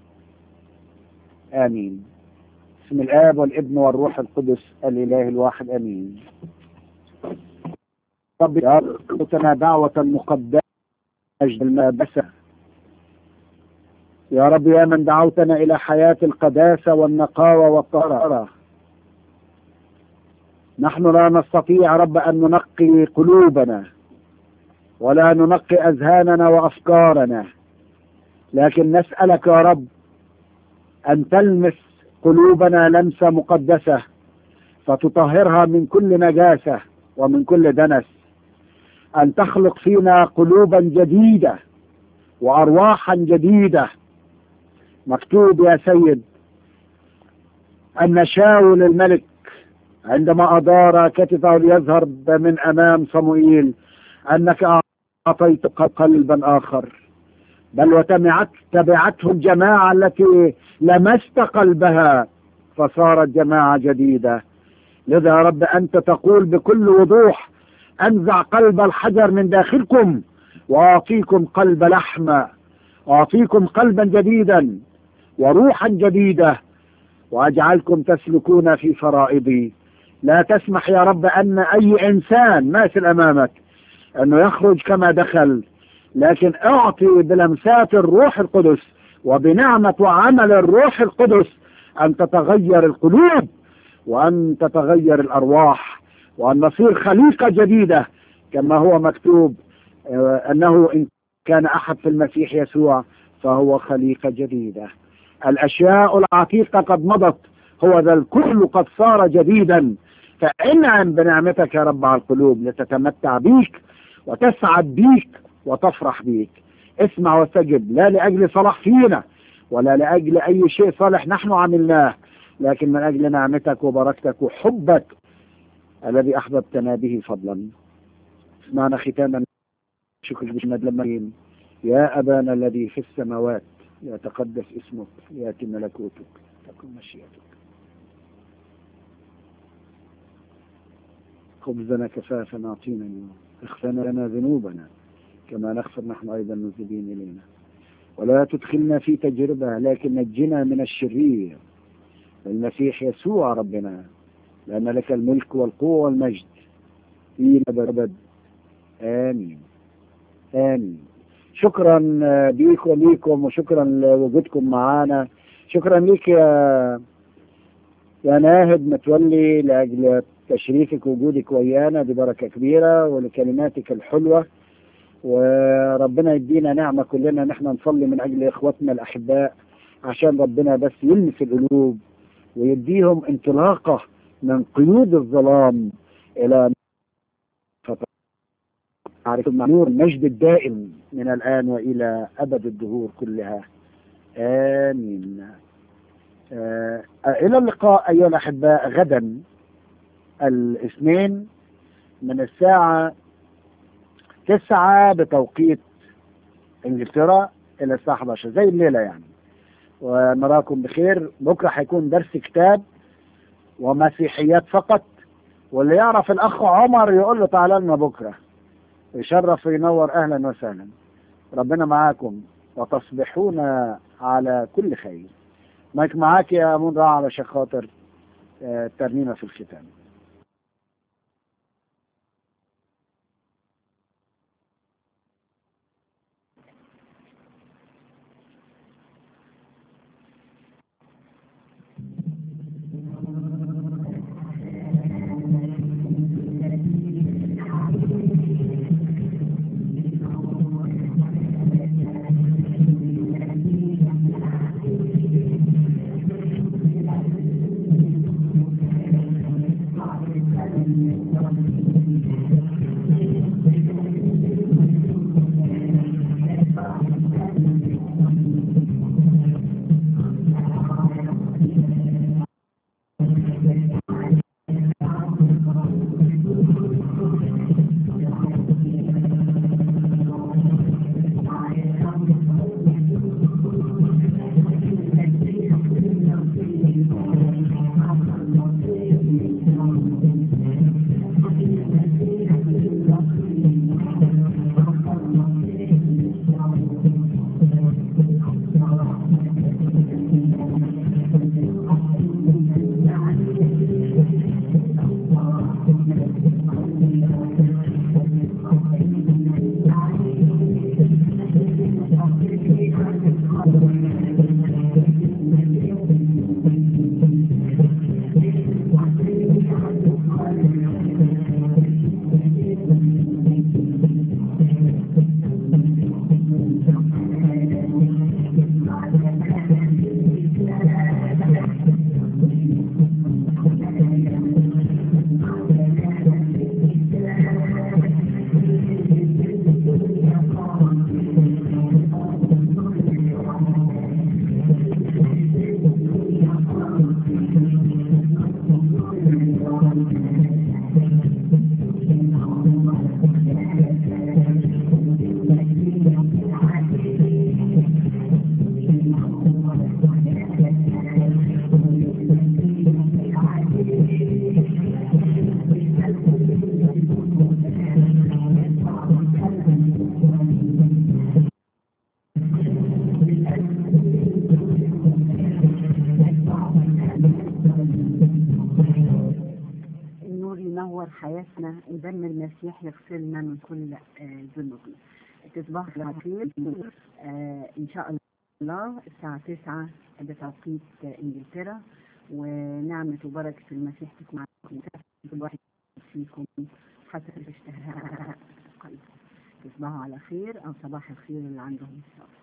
آمين بسم الآب والابن والروح القدس الإله الواحد آمين رب يا رب دعوة مقدسة المابسة يا رب يا من دعوتنا إلى حياة القداسة والنقاوة والطهارة نحن لا نستطيع رب أن ننقي قلوبنا ولا ننقي أذهاننا وأفكارنا لكن نسألك يا رب أن تلمس قلوبنا لمسة مقدسة فتطهرها من كل نجاسة ومن كل دنس أن تخلق فينا قلوبا جديدة وأرواحا جديدة مكتوب يا سيد أن شاول الملك عندما أدار كتفه ليظهر من أمام صموئيل أنك أعطيت قلبا آخر بل وتبعت تبعته الجماعة التي لمست قلبها فصارت جماعة جديدة لذا يا رب أنت تقول بكل وضوح أنزع قلب الحجر من داخلكم وأعطيكم قلب لحم أعطيكم قلبا جديدا وروحا جديدة وأجعلكم تسلكون في فرائضي لا تسمح يا رب أن أي إنسان ماشي أمامك أنه يخرج كما دخل لكن أعطي بلمسات الروح القدس وبنعمة وعمل الروح القدس أن تتغير القلوب وأن تتغير الأرواح وأن نصير خليقة جديدة كما هو مكتوب أنه إن كان أحد في المسيح يسوع فهو خليقة جديدة الأشياء العتيقة قد مضت هو ذا الكل قد صار جديدا فانعم بنعمتك يا رب على القلوب لتتمتع بيك وتسعد بيك وتفرح بيك اسمع واستجب لا لأجل صلاح فينا ولا لأجل أي شيء صالح نحن عملناه لكن من أجل نعمتك وبركتك وحبك الذي أحببتنا به فضلا اسمعنا ختاما شكر بشمد لما يا أبانا الذي في السماوات يتقدس اسمك يأتي ملكوتك تكن مشيئتك خبزنا كفافا أعطينا اليوم اغفر لنا ذنوبنا كما نغفر نحن أيضا المذنبين إلينا ولا تدخلنا في تجربة لكن نجنا من الشرير المسيح يسوع ربنا لأن لك الملك والقوة والمجد إلى أبد آمين آمين شكرا بيك وليكم وشكرا لوجودكم معانا شكرا ليك يا يا ناهد متولي لأجل تشريفك وجودك ويانا دي بركة كبيرة ولكلماتك الحلوة وربنا يدينا نعمة كلنا نحن نصلي من أجل إخوتنا الأحباء عشان ربنا بس يلمس القلوب ويديهم انطلاقة من قيود الظلام إلى أعرف نور المجد الدائم من الآن وإلى أبد الدهور كلها آمين آه إلى اللقاء أيها الأحباء غدا الاثنين من الساعة تسعة بتوقيت انجلترا الى الساعة 11 زي الليلة يعني ونراكم بخير بكرة هيكون درس كتاب ومسيحيات فقط واللي يعرف الاخ عمر يقول له تعالى لنا بكرة يشرف وينور اهلا وسهلا ربنا معاكم وتصبحون على كل خير مايك معاك يا امون راعي علشان خاطر الترنيمة في الختام حياتنا ودم المسيح يغسلنا من كل آه، ذنوبنا تصبح على خير آه، إن شاء الله الساعة 9 بتوقيت آه، إنجلترا ونعمة وبركة المسيح تكون معكم كل واحد فيكم حسب اشتهاء قلبه تصبحوا على خير أو صباح الخير اللي عندهم الصبر